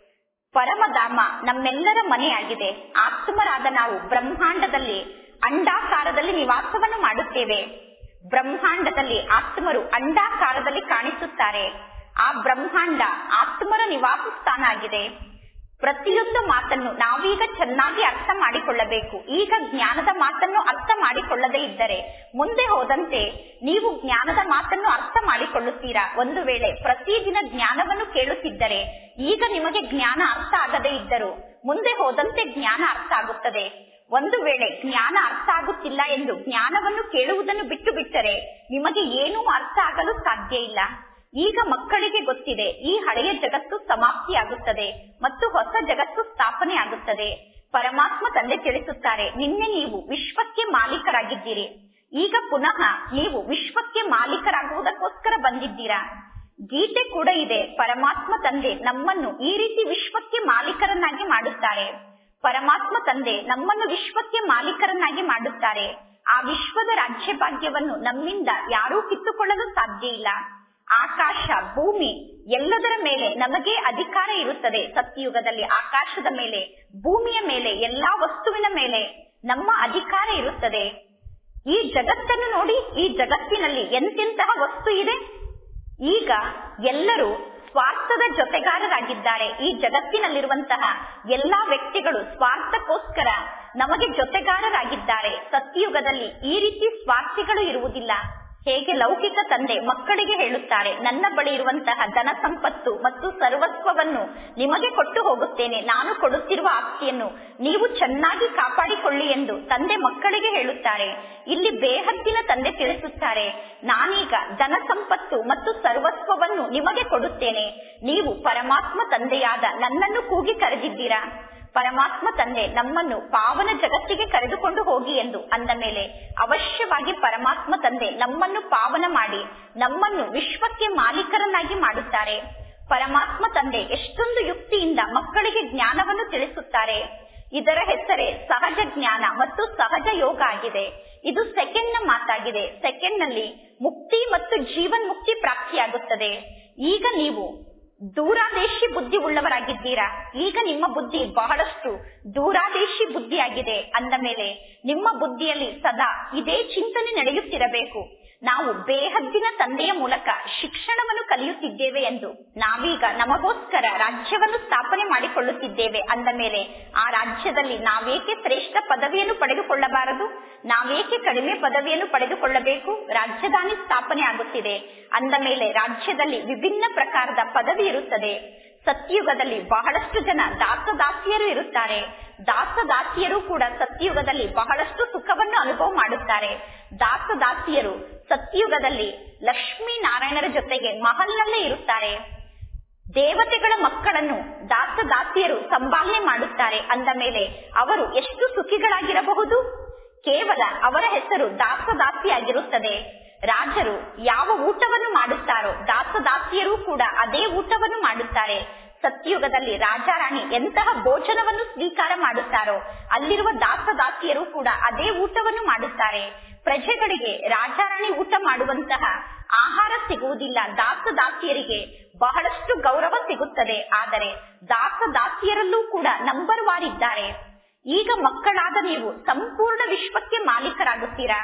ಪರಮಧಾಮ ನಮ್ಮೆಲ್ಲರ ಮನೆಯಾಗಿದೆ ಆತ್ಮರಾದ ನಾವು ಬ್ರಹ್ಮಾಂಡದಲ್ಲಿ ಅಂಡಾಕಾರದಲ್ಲಿ ನಿವಾಸವನ್ನು ಮಾಡುತ್ತೇವೆ ಬ್ರಹ್ಮಾಂಡದಲ್ಲಿ ಆತ್ಮರು ಅಂಡಾಕಾರದಲ್ಲಿ ಕಾಣಿಸುತ್ತಾರೆ ಆ ಬ್ರಹ್ಮಾಂಡ ಆತ್ಮರ ನಿವಾಸ ಸ್ಥಾನ ಆಗಿದೆ ಪ್ರತಿಯೊಂದು ಮಾತನ್ನು ನಾವೀಗ ಚೆನ್ನಾಗಿ ಅರ್ಥ ಮಾಡಿಕೊಳ್ಳಬೇಕು ಈಗ ಜ್ಞಾನದ ಮಾತನ್ನು ಅರ್ಥ ಮಾಡಿ ಮಾಡಿಕೊಳ್ಳದೇ ಇದ್ದರೆ ಮುಂದೆ ಹೋದಂತೆ ನೀವು ಜ್ಞಾನದ ಮಾತನ್ನು ಅರ್ಥ ಮಾಡಿಕೊಳ್ಳುತ್ತೀರಾ ಒಂದು ವೇಳೆ ಪ್ರತಿದಿನ ಜ್ಞಾನವನ್ನು ಕೇಳುತ್ತಿದ್ದರೆ ಈಗ ನಿಮಗೆ ಜ್ಞಾನ ಅರ್ಥ ಆಗದೇ ಇದ್ದರೂ ಮುಂದೆ ಹೋದಂತೆ ಜ್ಞಾನ ಅರ್ಥ ಆಗುತ್ತದೆ ಒಂದು ವೇಳೆ ಜ್ಞಾನ ಅರ್ಥ ಆಗುತ್ತಿಲ್ಲ ಎಂದು ಜ್ಞಾನವನ್ನು ಕೇಳುವುದನ್ನು ಬಿಟ್ಟು ಬಿಟ್ಟರೆ ನಿಮಗೆ ಏನೂ ಅರ್ಥ ಆಗಲು ಸಾಧ್ಯ ಇಲ್ಲ ಈಗ ಮಕ್ಕಳಿಗೆ ಗೊತ್ತಿದೆ ಈ ಹಳೆಯ ಜಗತ್ತು ಸಮಾಪ್ತಿಯಾಗುತ್ತದೆ ಮತ್ತು ಹೊಸ ಜಗತ್ತು ಸ್ಥಾಪನೆ ಆಗುತ್ತದೆ ಪರಮಾತ್ಮ ತಂದೆ ತಿಳಿಸುತ್ತಾರೆ ನಿನ್ನೆ ನೀವು ವಿಶ್ವಕ್ಕೆ ಮಾಲೀಕರಾಗಿದ್ದೀರಿ ಈಗ ಪುನಃ ನೀವು ವಿಶ್ವಕ್ಕೆ ಮಾಲೀಕರಾಗುವುದಕ್ಕೋಸ್ಕರ ಬಂದಿದ್ದೀರಾ ಗೀತೆ ಕೂಡ ಇದೆ ಪರಮಾತ್ಮ ತಂದೆ ನಮ್ಮನ್ನು ಈ ರೀತಿ ವಿಶ್ವಕ್ಕೆ ಮಾಲೀಕರನ್ನಾಗಿ ಮಾಡುತ್ತಾರೆ ಪರಮಾತ್ಮ ತಂದೆ ನಮ್ಮನ್ನು ವಿಶ್ವಕ್ಕೆ ಮಾಲೀಕರನ್ನಾಗಿ ಮಾಡುತ್ತಾರೆ ಆ ವಿಶ್ವದ ರಾಜ್ಯ ಭಾಗ್ಯವನ್ನು ನಮ್ಮಿಂದ ಯಾರೂ ಕಿತ್ತುಕೊಳ್ಳಲು ಸಾಧ್ಯ ಇಲ್ಲ ಆಕಾಶ ಭೂಮಿ ಎಲ್ಲದರ ಮೇಲೆ ನಮಗೆ ಅಧಿಕಾರ ಇರುತ್ತದೆ ಸತ್ಯಯುಗದಲ್ಲಿ ಆಕಾಶದ ಮೇಲೆ ಭೂಮಿಯ ಮೇಲೆ ಎಲ್ಲಾ ವಸ್ತುವಿನ ಮೇಲೆ ನಮ್ಮ ಅಧಿಕಾರ ಇರುತ್ತದೆ ಈ ಜಗತ್ತನ್ನು ನೋಡಿ ಈ ಜಗತ್ತಿನಲ್ಲಿ ಎಂತೆಂತಹ ವಸ್ತು ಇದೆ ಈಗ ಎಲ್ಲರೂ ಸ್ವಾರ್ಥದ ಜೊತೆಗಾರರಾಗಿದ್ದಾರೆ ಈ ಜಗತ್ತಿನಲ್ಲಿರುವಂತಹ ಎಲ್ಲಾ ವ್ಯಕ್ತಿಗಳು ಸ್ವಾರ್ಥಕ್ಕೋಸ್ಕರ ನಮಗೆ ಜೊತೆಗಾರರಾಗಿದ್ದಾರೆ ಸತ್ಯಯುಗದಲ್ಲಿ ಈ ರೀತಿ ಸ್ವಾರ್ಥಿಗಳು ಇರುವುದಿಲ್ಲ ಹೇಗೆ ಲೌಕಿಕ ತಂದೆ ಮಕ್ಕಳಿಗೆ ಹೇಳುತ್ತಾರೆ ನನ್ನ ಬಳಿ ಇರುವಂತಹ ಧನ ಸಂಪತ್ತು ಮತ್ತು ಸರ್ವಸ್ವವನ್ನು ನಿಮಗೆ ಕೊಟ್ಟು ಹೋಗುತ್ತೇನೆ ನಾನು ಕೊಡುತ್ತಿರುವ ಆಸ್ತಿಯನ್ನು ನೀವು ಚೆನ್ನಾಗಿ ಕಾಪಾಡಿಕೊಳ್ಳಿ ಎಂದು ತಂದೆ ಮಕ್ಕಳಿಗೆ ಹೇಳುತ್ತಾರೆ ಇಲ್ಲಿ ಬೇಹದ್ದಿನ ತಂದೆ ತಿಳಿಸುತ್ತಾರೆ ನಾನೀಗ ಧನ ಸಂಪತ್ತು ಮತ್ತು ಸರ್ವಸ್ವವನ್ನು ನಿಮಗೆ ಕೊಡುತ್ತೇನೆ ನೀವು ಪರಮಾತ್ಮ ತಂದೆಯಾದ ನನ್ನನ್ನು ಕೂಗಿ ಕರೆದಿದ್ದೀರಾ ಪರಮಾತ್ಮ ತಂದೆ ನಮ್ಮನ್ನು ಪಾವನ ಜಗತ್ತಿಗೆ ಕರೆದುಕೊಂಡು ಹೋಗಿ ಎಂದು ಅಂದ ಮೇಲೆ ಅವಶ್ಯವಾಗಿ ಪರಮಾತ್ಮ ತಂದೆ ನಮ್ಮನ್ನು ಪಾವನ ಮಾಡಿ ನಮ್ಮನ್ನು ವಿಶ್ವಕ್ಕೆ ಮಾಲೀಕರನ್ನಾಗಿ ಮಾಡುತ್ತಾರೆ ಪರಮಾತ್ಮ ತಂದೆ ಎಷ್ಟೊಂದು ಯುಕ್ತಿಯಿಂದ ಮಕ್ಕಳಿಗೆ ಜ್ಞಾನವನ್ನು ತಿಳಿಸುತ್ತಾರೆ ಇದರ ಹೆಸರೇ ಸಹಜ ಜ್ಞಾನ ಮತ್ತು ಸಹಜ ಯೋಗ ಆಗಿದೆ ಇದು ಸೆಕೆಂಡ್ ನ ಮಾತಾಗಿದೆ ಸೆಕೆಂಡ್ ನಲ್ಲಿ ಮುಕ್ತಿ ಮತ್ತು ಜೀವನ್ ಮುಕ್ತಿ ಪ್ರಾಪ್ತಿಯಾಗುತ್ತದೆ ಈಗ ನೀವು ದೂರಾದೇಶಿ ಬುದ್ಧಿ ಉಳ್ಳವರಾಗಿದ್ದೀರಾ ಈಗ ನಿಮ್ಮ ಬುದ್ಧಿ ಬಹಳಷ್ಟು ದೂರಾದೇಶಿ ಬುದ್ಧಿಯಾಗಿದೆ ಅಂದ ಮೇಲೆ ನಿಮ್ಮ ಬುದ್ಧಿಯಲ್ಲಿ ಸದಾ ಇದೇ ಚಿಂತನೆ ನಡೆಯುತ್ತಿರಬೇಕು ನಾವು ಬೇಹದ್ದಿನ ತಂದೆಯ ಮೂಲಕ ಶಿಕ್ಷಣವನ್ನು ಕಲಿಯುತ್ತಿದ್ದೇವೆ ಎಂದು ನಾವೀಗ ನಮಗೋಸ್ಕರ ರಾಜ್ಯವನ್ನು ಸ್ಥಾಪನೆ ಮಾಡಿಕೊಳ್ಳುತ್ತಿದ್ದೇವೆ ಅಂದ ಮೇಲೆ ಆ ರಾಜ್ಯದಲ್ಲಿ ನಾವೇಕೆ ಶ್ರೇಷ್ಠ ಪದವಿಯನ್ನು ಪಡೆದುಕೊಳ್ಳಬಾರದು ನಾವೇಕೆ ಕಡಿಮೆ ಪದವಿಯನ್ನು ಪಡೆದುಕೊಳ್ಳಬೇಕು ರಾಜಧಾನಿ ಸ್ಥಾಪನೆ ಆಗುತ್ತಿದೆ ಅಂದ ಮೇಲೆ ರಾಜ್ಯದಲ್ಲಿ ವಿಭಿನ್ನ ಪ್ರಕಾರದ ಪದವಿ ಇರುತ್ತದೆ ಸತ್ಯಯುಗದಲ್ಲಿ ಬಹಳಷ್ಟು ಜನ ದಾಸದಾಸಿಯರು ಇರುತ್ತಾರೆ ದಾಸದಾಸಿಯರು ಕೂಡ ಸತ್ಯಯುಗದಲ್ಲಿ ಬಹಳಷ್ಟು ಸುಖವನ್ನು ಅನುಭವ ಮಾಡುತ್ತಾರೆ ದಾಸದಾಸಿಯರು ಸತ್ಯಯುಗದಲ್ಲಿ ಲಕ್ಷ್ಮೀ ನಾರಾಯಣರ ಜೊತೆಗೆ ಮಹಲ್ನಲ್ಲೇ ಇರುತ್ತಾರೆ ದೇವತೆಗಳ ಮಕ್ಕಳನ್ನು ದಾಸದಾಸಿಯರು ಸಂಭಾಲನೆ ಮಾಡುತ್ತಾರೆ ಅಂದ ಮೇಲೆ ಅವರು ಎಷ್ಟು ಸುಖಿಗಳಾಗಿರಬಹುದು ಕೇವಲ ಅವರ ಹೆಸರು ದಾಸದಾಸಿಯಾಗಿರುತ್ತದೆ ರಾಜರು ಯಾವ ಊಟವನ್ನು ಮಾಡುತ್ತಾರೋ ದಾಸದಾಸಿಯರು ಕೂಡ ಅದೇ ಊಟವನ್ನು ಮಾಡುತ್ತಾರೆ ಸತ್ಯಯುಗದಲ್ಲಿ ರಾಜಾರಾಣಿ ಎಂತಹ ಭೋಜನವನ್ನು ಸ್ವೀಕಾರ ಮಾಡುತ್ತಾರೋ ಅಲ್ಲಿರುವ ದಾಸದಾಸಿಯರು ಕೂಡ ಅದೇ ಊಟವನ್ನು ಮಾಡುತ್ತಾರೆ ಪ್ರಜೆಗಳಿಗೆ ರಾಜಾರಾಣಿ ಊಟ ಮಾಡುವಂತಹ ಆಹಾರ ಸಿಗುವುದಿಲ್ಲ ದಾಸದಾಸಿಯರಿಗೆ ಬಹಳಷ್ಟು ಗೌರವ ಸಿಗುತ್ತದೆ ಆದರೆ ದಾಸದಾಸಿಯರಲ್ಲೂ ಕೂಡ ನಂಬರ್ ವಾರ್ ಇದ್ದಾರೆ ಈಗ ಮಕ್ಕಳಾದ ನೀವು ಸಂಪೂರ್ಣ ವಿಶ್ವಕ್ಕೆ ಮಾಲೀಕರಾಗುತ್ತೀರಾ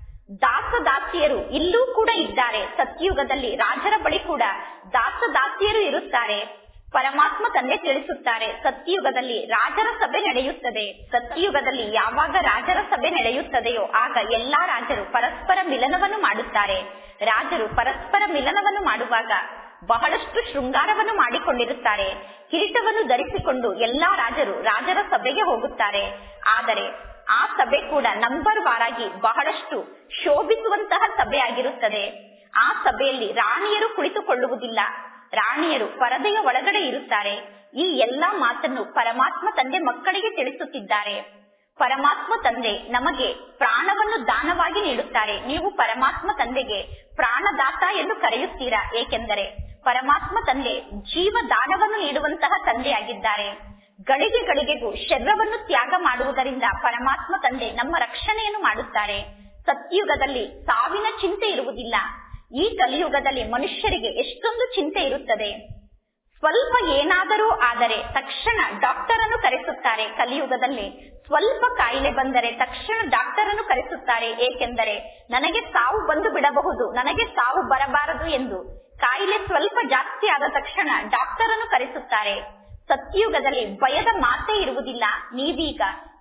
ದಾಸದಾಸಿಯರು ಇಲ್ಲೂ ಕೂಡ ಇದ್ದಾರೆ ಸತ್ಯಯುಗದಲ್ಲಿ ರಾಜರ ಬಳಿ ಕೂಡ ದಾಸದಾಸಿಯರು ಇರುತ್ತಾರೆ ಪರಮಾತ್ಮ ತಂದೆ ತಿಳಿಸುತ್ತಾರೆ ಸತ್ಯಯುಗದಲ್ಲಿ ರಾಜರ ಸಭೆ ನಡೆಯುತ್ತದೆ ಸತ್ಯಯುಗದಲ್ಲಿ ಯಾವಾಗ ರಾಜರ ಸಭೆ ನಡೆಯುತ್ತದೆಯೋ ಆಗ ಎಲ್ಲಾ ರಾಜರು ಪರಸ್ಪರ ಮಿಲನವನ್ನು ಮಾಡುತ್ತಾರೆ ರಾಜರು ಪರಸ್ಪರ ಮಿಲನವನ್ನು ಮಾಡುವಾಗ ಬಹಳಷ್ಟು ಶೃಂಗಾರವನ್ನು ಮಾಡಿಕೊಂಡಿರುತ್ತಾರೆ ಕಿರೀಟವನ್ನು ಧರಿಸಿಕೊಂಡು ಎಲ್ಲಾ ರಾಜರು ರಾಜರ ಸಭೆಗೆ ಹೋಗುತ್ತಾರೆ ಆದರೆ ಆ ಸಭೆ ಕೂಡ ನಂಬರ್ ವಾರಾಗಿ ಬಹಳಷ್ಟು ಶೋಭಿಸುವಂತಹ ಸಭೆ ಆಗಿರುತ್ತದೆ ಆ ಸಭೆಯಲ್ಲಿ ರಾಣಿಯರು ಕುಳಿತುಕೊಳ್ಳುವುದಿಲ್ಲ ರಾಣಿಯರು ಪರದೆಯ ಒಳಗಡೆ ಇರುತ್ತಾರೆ ಈ ಎಲ್ಲಾ ಮಾತನ್ನು ಪರಮಾತ್ಮ ತಂದೆ ಮಕ್ಕಳಿಗೆ ತಿಳಿಸುತ್ತಿದ್ದಾರೆ ಪರಮಾತ್ಮ ತಂದೆ ನಮಗೆ ಪ್ರಾಣವನ್ನು ದಾನವಾಗಿ ನೀಡುತ್ತಾರೆ ನೀವು ಪರಮಾತ್ಮ ತಂದೆಗೆ ಪ್ರಾಣದಾತ ಎಂದು ಕರೆಯುತ್ತೀರಾ ಏಕೆಂದರೆ ಪರಮಾತ್ಮ ತಂದೆ ಜೀವ ದಾನವನ್ನು ನೀಡುವಂತಹ ತಂದೆಯಾಗಿದ್ದಾರೆ ಗಳಿಗೆ ಗಳಿಗೆಗೂ ಶರೀರವನ್ನು ತ್ಯಾಗ ಮಾಡುವುದರಿಂದ ಪರಮಾತ್ಮ ತಂದೆ ನಮ್ಮ ರಕ್ಷಣೆಯನ್ನು ಮಾಡುತ್ತಾರೆ ಸತ್ಯುಗದಲ್ಲಿ ಸಾವಿನ ಚಿಂತೆ ಇರುವುದಿಲ್ಲ ಈ ಕಲಿಯುಗದಲ್ಲಿ ಮನುಷ್ಯರಿಗೆ ಎಷ್ಟೊಂದು ಚಿಂತೆ ಇರುತ್ತದೆ ಸ್ವಲ್ಪ ಏನಾದರೂ ಆದರೆ ತಕ್ಷಣ ಡಾಕ್ಟರ್ ಅನ್ನು ಕರೆಸುತ್ತಾರೆ ಕಲಿಯುಗದಲ್ಲಿ ಸ್ವಲ್ಪ ಕಾಯಿಲೆ ಬಂದರೆ ತಕ್ಷಣ ಡಾಕ್ಟರ್ ಅನ್ನು ಕರೆಸುತ್ತಾರೆ ಏಕೆಂದರೆ ನನಗೆ ಸಾವು ಬಂದು ಬಿಡಬಹುದು ನನಗೆ ಸಾವು ಬರಬಾರದು ಎಂದು ಕಾಯಿಲೆ ಸ್ವಲ್ಪ ಜಾಸ್ತಿ ಆದ ತಕ್ಷಣ ಡಾಕ್ಟರ್ ಅನ್ನು ಕರೆಸುತ್ತಾರೆ ಸತ್ಯುಗದಲ್ಲಿ ಭಯದ ಮಾತೇ ಇರುವುದಿಲ್ಲ ನೀವೀಗ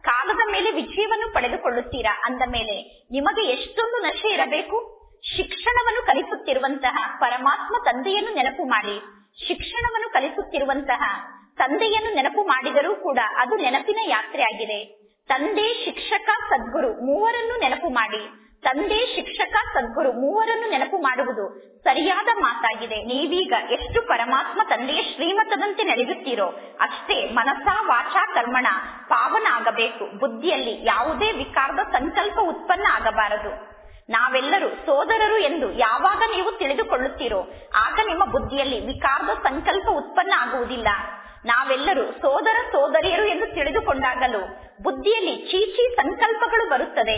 ಕಾಲದ ಮೇಲೆ ವಿಜಯವನ್ನು ಪಡೆದುಕೊಳ್ಳುತ್ತೀರಾ ಅಂದ ಮೇಲೆ ನಿಮಗೆ ಎಷ್ಟೊಂದು ನಶೆ ಇರಬೇಕು ಶಿಕ್ಷಣವನ್ನು ಕಲಿಸುತ್ತಿರುವಂತಹ ಪರಮಾತ್ಮ ತಂದೆಯನ್ನು ನೆನಪು ಮಾಡಿ ಶಿಕ್ಷಣವನ್ನು ಕಲಿಸುತ್ತಿರುವಂತಹ ತಂದೆಯನ್ನು ನೆನಪು ಮಾಡಿದರೂ ಕೂಡ ಅದು ನೆನಪಿನ ಯಾತ್ರೆ ಆಗಿದೆ ತಂದೆ ಶಿಕ್ಷಕ ಸದ್ಗುರು ಮೂವರನ್ನು ನೆನಪು ಮಾಡಿ ತಂದೆ ಶಿಕ್ಷಕ ಸದ್ಗುರು ಮೂವರನ್ನು ನೆನಪು ಮಾಡುವುದು ಸರಿಯಾದ ಮಾತಾಗಿದೆ ನೀವೀಗ ಎಷ್ಟು ಪರಮಾತ್ಮ ತಂದೆಯ ಶ್ರೀಮತದಂತೆ ನಡೆಯುತ್ತೀರೋ ಅಷ್ಟೇ ಮನಸ ವಾಚಾ ಕರ್ಮಣ ಪಾವನ ಆಗಬೇಕು ಬುದ್ಧಿಯಲ್ಲಿ ಯಾವುದೇ ವಿಕಾರದ ಸಂಕಲ್ಪ ಉತ್ಪನ್ನ ಆಗಬಾರದು ನಾವೆಲ್ಲರೂ ಸೋದರರು ಎಂದು ಯಾವಾಗ ನೀವು ತಿಳಿದುಕೊಳ್ಳುತ್ತೀರೋ ಆಗ ನಿಮ್ಮ ಬುದ್ಧಿಯಲ್ಲಿ ವಿಕಾರದ ಸಂಕಲ್ಪ ಉತ್ಪನ್ನ ಆಗುವುದಿಲ್ಲ ನಾವೆಲ್ಲರೂ ಸೋದರ ಸೋದರಿಯರು ಎಂದು ತಿಳಿದುಕೊಂಡಾಗಲೂ ಬುದ್ಧಿಯಲ್ಲಿ ಚೀಚಿ ಸಂಕಲ್ಪಗಳು ಬರುತ್ತದೆ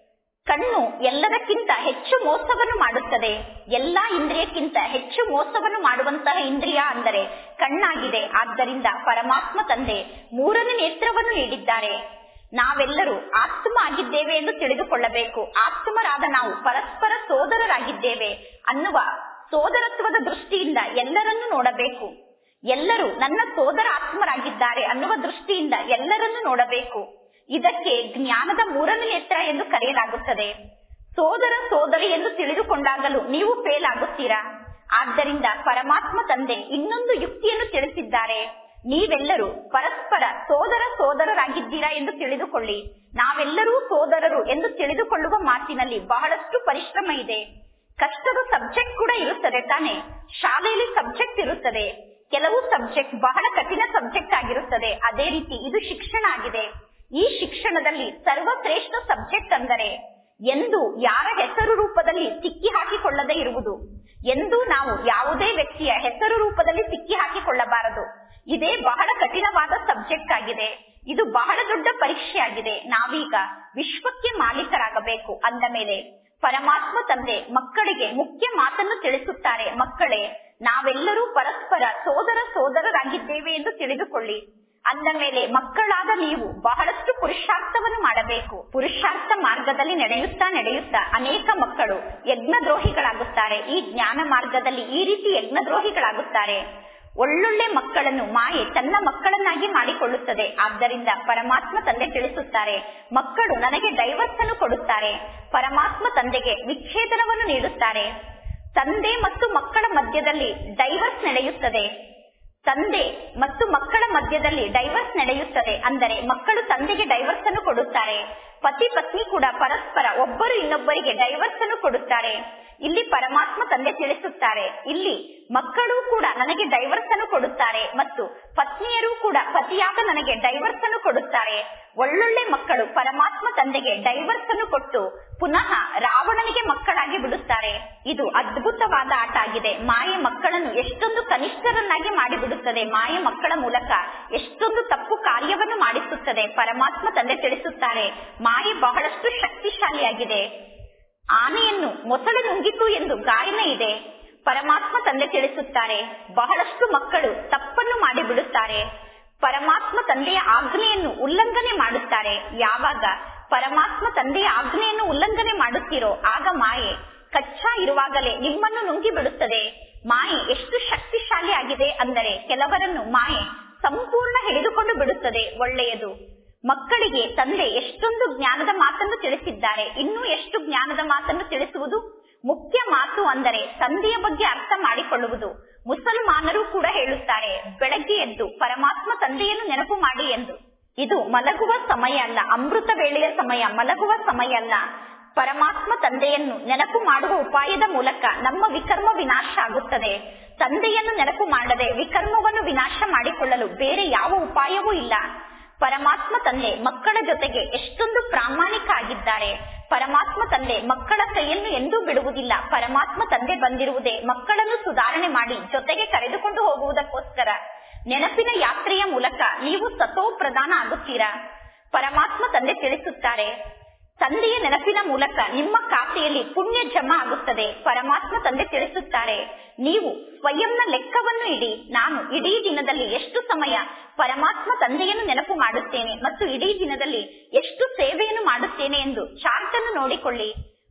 ಕಣ್ಣು ಎಲ್ಲದಕ್ಕಿಂತ ಹೆಚ್ಚು ಮೋಸವನ್ನು ಮಾಡುತ್ತದೆ ಎಲ್ಲಾ ಇಂದ್ರಿಯಕ್ಕಿಂತ ಹೆಚ್ಚು ಮೋಸವನ್ನು ಮಾಡುವಂತಹ ಇಂದ್ರಿಯ ಅಂದರೆ ಕಣ್ಣಾಗಿದೆ ಆದ್ದರಿಂದ ಪರಮಾತ್ಮ ತಂದೆ ಮೂರನೇ ನೇತ್ರವನ್ನು ನೀಡಿದ್ದಾರೆ ನಾವೆಲ್ಲರೂ ಆತ್ಮ ಆಗಿದ್ದೇವೆ ಎಂದು ತಿಳಿದುಕೊಳ್ಳಬೇಕು ಆತ್ಮರಾದ ನಾವು ಪರಸ್ಪರ ಸೋದರರಾಗಿದ್ದೇವೆ ಅನ್ನುವ ಸೋದರತ್ವದ ದೃಷ್ಟಿಯಿಂದ ಎಲ್ಲರನ್ನೂ ನೋಡಬೇಕು ಎಲ್ಲರೂ ನನ್ನ ಸೋದರ ಆತ್ಮರಾಗಿದ್ದಾರೆ ಅನ್ನುವ ದೃಷ್ಟಿಯಿಂದ ಎಲ್ಲರನ್ನೂ ನೋಡಬೇಕು ಇದಕ್ಕೆ ಜ್ಞಾನದ ಮೂರನೇ ನೇತ್ರ ಎಂದು ಕರೆಯಲಾಗುತ್ತದೆ ಸೋದರ ಸೋದರಿ ಎಂದು ತಿಳಿದುಕೊಂಡಾಗಲೂ ನೀವು ಫೇಲ್ ಆಗುತ್ತೀರಾ ಆದ್ದರಿಂದ ಪರಮಾತ್ಮ ತಂದೆ ಇನ್ನೊಂದು ಯುಕ್ತಿಯನ್ನು ತಿಳಿಸಿದ್ದಾರೆ ನೀವೆಲ್ಲರೂ ಪರಸ್ಪರ ಸೋದರ ಸೋದರರಾಗಿದ್ದೀರಾ ಎಂದು ತಿಳಿದುಕೊಳ್ಳಿ ನಾವೆಲ್ಲರೂ ಸೋದರರು ಎಂದು ತಿಳಿದುಕೊಳ್ಳುವ ಮಾತಿನಲ್ಲಿ ಬಹಳಷ್ಟು ಪರಿಶ್ರಮ ಇದೆ ಕಷ್ಟದ ಸಬ್ಜೆಕ್ಟ್ ಕೂಡ ಇರುತ್ತದೆ ತಾನೆ ಶಾಲೆಯಲ್ಲಿ ಸಬ್ಜೆಕ್ಟ್ ಇರುತ್ತದೆ ಕೆಲವು ಸಬ್ಜೆಕ್ಟ್ ಬಹಳ ಕಠಿಣ ಸಬ್ಜೆಕ್ಟ್ ಆಗಿರುತ್ತದೆ ಅದೇ ರೀತಿ ಇದು ಶಿಕ್ಷಣ ಆಗಿದೆ ಈ ಶಿಕ್ಷಣದಲ್ಲಿ ಸರ್ವಶ್ರೇಷ್ಠ ಸಬ್ಜೆಕ್ಟ್ ಅಂದರೆ ಎಂದು ಯಾರ ಹೆಸರು ರೂಪದಲ್ಲಿ ಸಿಕ್ಕಿ ಹಾಕಿಕೊಳ್ಳದೆ ಇರುವುದು ಎಂದು ನಾವು ಯಾವುದೇ ವ್ಯಕ್ತಿಯ ಹೆಸರು ರೂಪದಲ್ಲಿ ಸಿಕ್ಕಿ ಹಾಕಿಕೊಳ್ಳಬಾರದು ಇದೇ ಬಹಳ ಕಠಿಣವಾದ ಸಬ್ಜೆಕ್ಟ್ ಆಗಿದೆ ಇದು ಬಹಳ ದೊಡ್ಡ ಪರೀಕ್ಷೆ ಆಗಿದೆ ನಾವೀಗ ವಿಶ್ವಕ್ಕೆ ಮಾಲೀಕರಾಗಬೇಕು ಅಂದ ಮೇಲೆ ಪರಮಾತ್ಮ ತಂದೆ ಮಕ್ಕಳಿಗೆ ಮುಖ್ಯ ಮಾತನ್ನು ತಿಳಿಸುತ್ತಾರೆ ಮಕ್ಕಳೇ ನಾವೆಲ್ಲರೂ ಪರಸ್ಪರ ಸೋದರ ಸೋದರರಾಗಿದ್ದೇವೆ ಎಂದು ತಿಳಿದುಕೊಳ್ಳಿ ಅಂದ ಮೇಲೆ ಮಕ್ಕಳಾದ ನೀವು ಬಹಳಷ್ಟು ಪುರುಷಾರ್ಥವನ್ನು ಮಾಡಬೇಕು ಪುರುಷಾರ್ಥ ಮಾರ್ಗದಲ್ಲಿ ನಡೆಯುತ್ತಾ ನಡೆಯುತ್ತಾ ಅನೇಕ ಮಕ್ಕಳು ಯಜ್ಞದ್ರೋಹಿಗಳಾಗುತ್ತಾರೆ ಈ ಜ್ಞಾನ ಮಾರ್ಗದಲ್ಲಿ ಈ ರೀತಿ ಯಜ್ಞದ್ರೋಹಿಗಳಾಗುತ್ತಾರೆ ಒಳ್ಳೊಳ್ಳೆ ಮಕ್ಕಳನ್ನು ಮಾಯೆ ತನ್ನ ಮಕ್ಕಳನ್ನಾಗಿ ಮಾಡಿಕೊಳ್ಳುತ್ತದೆ ಆದ್ದರಿಂದ ಪರಮಾತ್ಮ ತಂದೆ ತಿಳಿಸುತ್ತಾರೆ ಮಕ್ಕಳು ನನಗೆ ಡೈವರ್ಸ್ ಅನ್ನು ಕೊಡುತ್ತಾರೆ ಪರಮಾತ್ಮ ತಂದೆಗೆ ವಿಚ್ಛೇದನವನ್ನು ನೀಡುತ್ತಾರೆ ತಂದೆ ಮತ್ತು ಮಕ್ಕಳ ಮಧ್ಯದಲ್ಲಿ ಡೈವರ್ಸ್ ನಡೆಯುತ್ತದೆ ತಂದೆ ಮತ್ತು ಮಕ್ಕಳ ಮಧ್ಯದಲ್ಲಿ ಡೈವರ್ಸ್ ನಡೆಯುತ್ತದೆ ಅಂದರೆ ಮಕ್ಕಳು ತಂದೆಗೆ ಡೈವರ್ಸ್ ಅನ್ನು ಕೊಡುತ್ತಾರೆ ಪತಿ ಪತ್ನಿ ಕೂಡ ಪರಸ್ಪರ ಒಬ್ಬರು ಇನ್ನೊಬ್ಬರಿಗೆ ಡೈವರ್ಸ್ ಅನ್ನು ಕೊಡುತ್ತಾರೆ ಇಲ್ಲಿ ಪರಮಾತ್ಮ ತಂದೆ ತಿಳಿಸುತ್ತಾರೆ ಇಲ್ಲಿ ಮಕ್ಕಳು ಕೂಡ ನನಗೆ ಡೈವರ್ಸ್ ಅನ್ನು ಕೊಡುತ್ತಾರೆ ಮತ್ತು ಪತ್ನಿಯರು ಕೂಡ ಪತಿಯಾದ ನನಗೆ ಡೈವರ್ಸ್ ಅನ್ನು ಕೊಡುತ್ತಾರೆ ಒಳ್ಳೊಳ್ಳೆ ಮಕ್ಕಳು ಪರಮಾತ್ಮ ತಂದೆಗೆ ಡೈವರ್ಸ್ ಅನ್ನು ಕೊಟ್ಟು ಪುನಃ ರಾವಣನಿಗೆ ಮಕ್ಕಳಾಗಿ ಬಿಡುತ್ತಾರೆ ಇದು ಅದ್ಭುತವಾದ ಆಟ ಆಗಿದೆ ಮಾಯೆ ಮಕ್ಕಳನ್ನು ಎಷ್ಟೊಂದು ಕನಿಷ್ಠರನ್ನಾಗಿ ಮಾಡಿಬಿಡುತ್ತದೆ ಮಾಯೆ ಮಕ್ಕಳ ಮೂಲಕ ಎಷ್ಟೊಂದು ತಪ್ಪು ಕಾರ್ಯವನ್ನು ಮಾಡಿಸುತ್ತದೆ ಪರಮಾತ್ಮ ತಂದೆ ತಿಳಿಸುತ್ತಾರೆ ಮಾಯೆ ಬಹಳಷ್ಟು ಶಕ್ತಿಶಾಲಿಯಾಗಿದೆ ಆನೆಯನ್ನು ಮೊಸಳು ನುಂಗಿತು ಎಂದು ಗಾಯನ ಇದೆ ಪರಮಾತ್ಮ ತಂದೆ ತಿಳಿಸುತ್ತಾರೆ ಬಹಳಷ್ಟು ಮಕ್ಕಳು ತಪ್ಪನ್ನು ಮಾಡಿಬಿಡುತ್ತಾರೆ ಪರಮಾತ್ಮ ತಂದೆಯ ಆಜ್ಞೆಯನ್ನು ಉಲ್ಲಂಘನೆ ಮಾಡುತ್ತಾರೆ ಯಾವಾಗ ಪರಮಾತ್ಮ ತಂದೆಯ ಆಜ್ಞೆಯನ್ನು ಉಲ್ಲಂಘನೆ ಮಾಡುತ್ತೀರೋ ಆಗ ಮಾಯೆ ಕಚ್ಚಾ ಇರುವಾಗಲೇ ನಿಮ್ಮನ್ನು ನುಂಗಿ ಬಿಡುತ್ತದೆ ಮಾಯೆ ಎಷ್ಟು ಶಕ್ತಿಶಾಲಿ ಆಗಿದೆ ಅಂದರೆ ಕೆಲವರನ್ನು ಮಾಯೆ ಸಂಪೂರ್ಣ ಹಿಡಿದುಕೊಂಡು ಬಿಡುತ್ತದೆ ಒಳ್ಳೆಯದು ಮಕ್ಕಳಿಗೆ ತಂದೆ ಎಷ್ಟೊಂದು ಜ್ಞಾನದ ಮಾತನ್ನು ತಿಳಿಸಿದ್ದಾರೆ ಇನ್ನೂ ಎಷ್ಟು ಜ್ಞಾನದ ಮಾತನ್ನು ತಿಳಿಸುವುದು ಮುಖ್ಯ ಮಾತು ಅಂದರೆ ತಂದೆಯ ಬಗ್ಗೆ ಅರ್ಥ ಮಾಡಿಕೊಳ್ಳುವುದು ಮುಸಲ್ಮಾನರು ಕೂಡ ಹೇಳುತ್ತಾರೆ ಬೆಳಗ್ಗೆ ಎದ್ದು ಪರಮಾತ್ಮ ತಂದೆಯನ್ನು ನೆನಪು ಮಾಡಿ ಎಂದು ಇದು ಮಲಗುವ ಸಮಯ ಅಲ್ಲ ಅಮೃತ ವೇಳೆಯ ಸಮಯ ಮಲಗುವ ಸಮಯ ಅಲ್ಲ ಪರಮಾತ್ಮ ತಂದೆಯನ್ನು ನೆನಪು ಮಾಡುವ ಉಪಾಯದ ಮೂಲಕ ನಮ್ಮ ವಿಕರ್ಮ ವಿನಾಶ ಆಗುತ್ತದೆ ತಂದೆಯನ್ನು ನೆನಪು ಮಾಡದೆ ವಿಕರ್ಮವನ್ನು ವಿನಾಶ ಮಾಡಿಕೊಳ್ಳಲು ಬೇರೆ ಯಾವ ಉಪಾಯವೂ ಇಲ್ಲ ಪರಮಾತ್ಮ ತಂದೆ ಮಕ್ಕಳ ಜೊತೆಗೆ ಎಷ್ಟೊಂದು ಪ್ರಾಮಾಣಿಕ ಆಗಿದ್ದಾರೆ ಪರಮಾತ್ಮ ತಂದೆ ಮಕ್ಕಳ ಕೈಯನ್ನು ಎಂದೂ ಬಿಡುವುದಿಲ್ಲ ಪರಮಾತ್ಮ ತಂದೆ ಬಂದಿರುವುದೇ ಮಕ್ಕಳನ್ನು ಸುಧಾರಣೆ ಮಾಡಿ ಜೊತೆಗೆ ಕರೆದುಕೊಂಡು ಹೋಗುವುದಕ್ಕೋಸ್ಕರ ನೆನಪಿನ ಯಾತ್ರೆಯ ಮೂಲಕ ನೀವು ಸತೋ ಪ್ರಧಾನ ಆಗುತ್ತೀರಾ ಪರಮಾತ್ಮ ತಂದೆ ತಿಳಿಸುತ್ತಾರೆ ತಂದೆಯ ನೆನಪಿನ ಮೂಲಕ ನಿಮ್ಮ ಖಾತೆಯಲ್ಲಿ ಪುಣ್ಯ ಜಮಾ ಆಗುತ್ತದೆ ಪರಮಾತ್ಮ ತಂದೆ ತಿಳಿಸುತ್ತಾರೆ ನೀವು ಸ್ವಯಂನ ಲೆಕ್ಕವನ್ನು ಇಡಿ ನಾನು ಇಡೀ ದಿನದಲ್ಲಿ ಎಷ್ಟು ಸಮಯ ಪರಮಾತ್ಮ ತಂದೆಯನ್ನು ನೆನಪು ಮಾಡುತ್ತೇನೆ ಮತ್ತು ಇಡೀ ದಿನದಲ್ಲಿ ಎಷ್ಟು ಸೇವೆಯನ್ನು ಮಾಡುತ್ತೇನೆ ಎಂದು ಚಾರ್ಟ್ ಅನ್ನು ನೋಡಿಕೊಳ್ಳಿ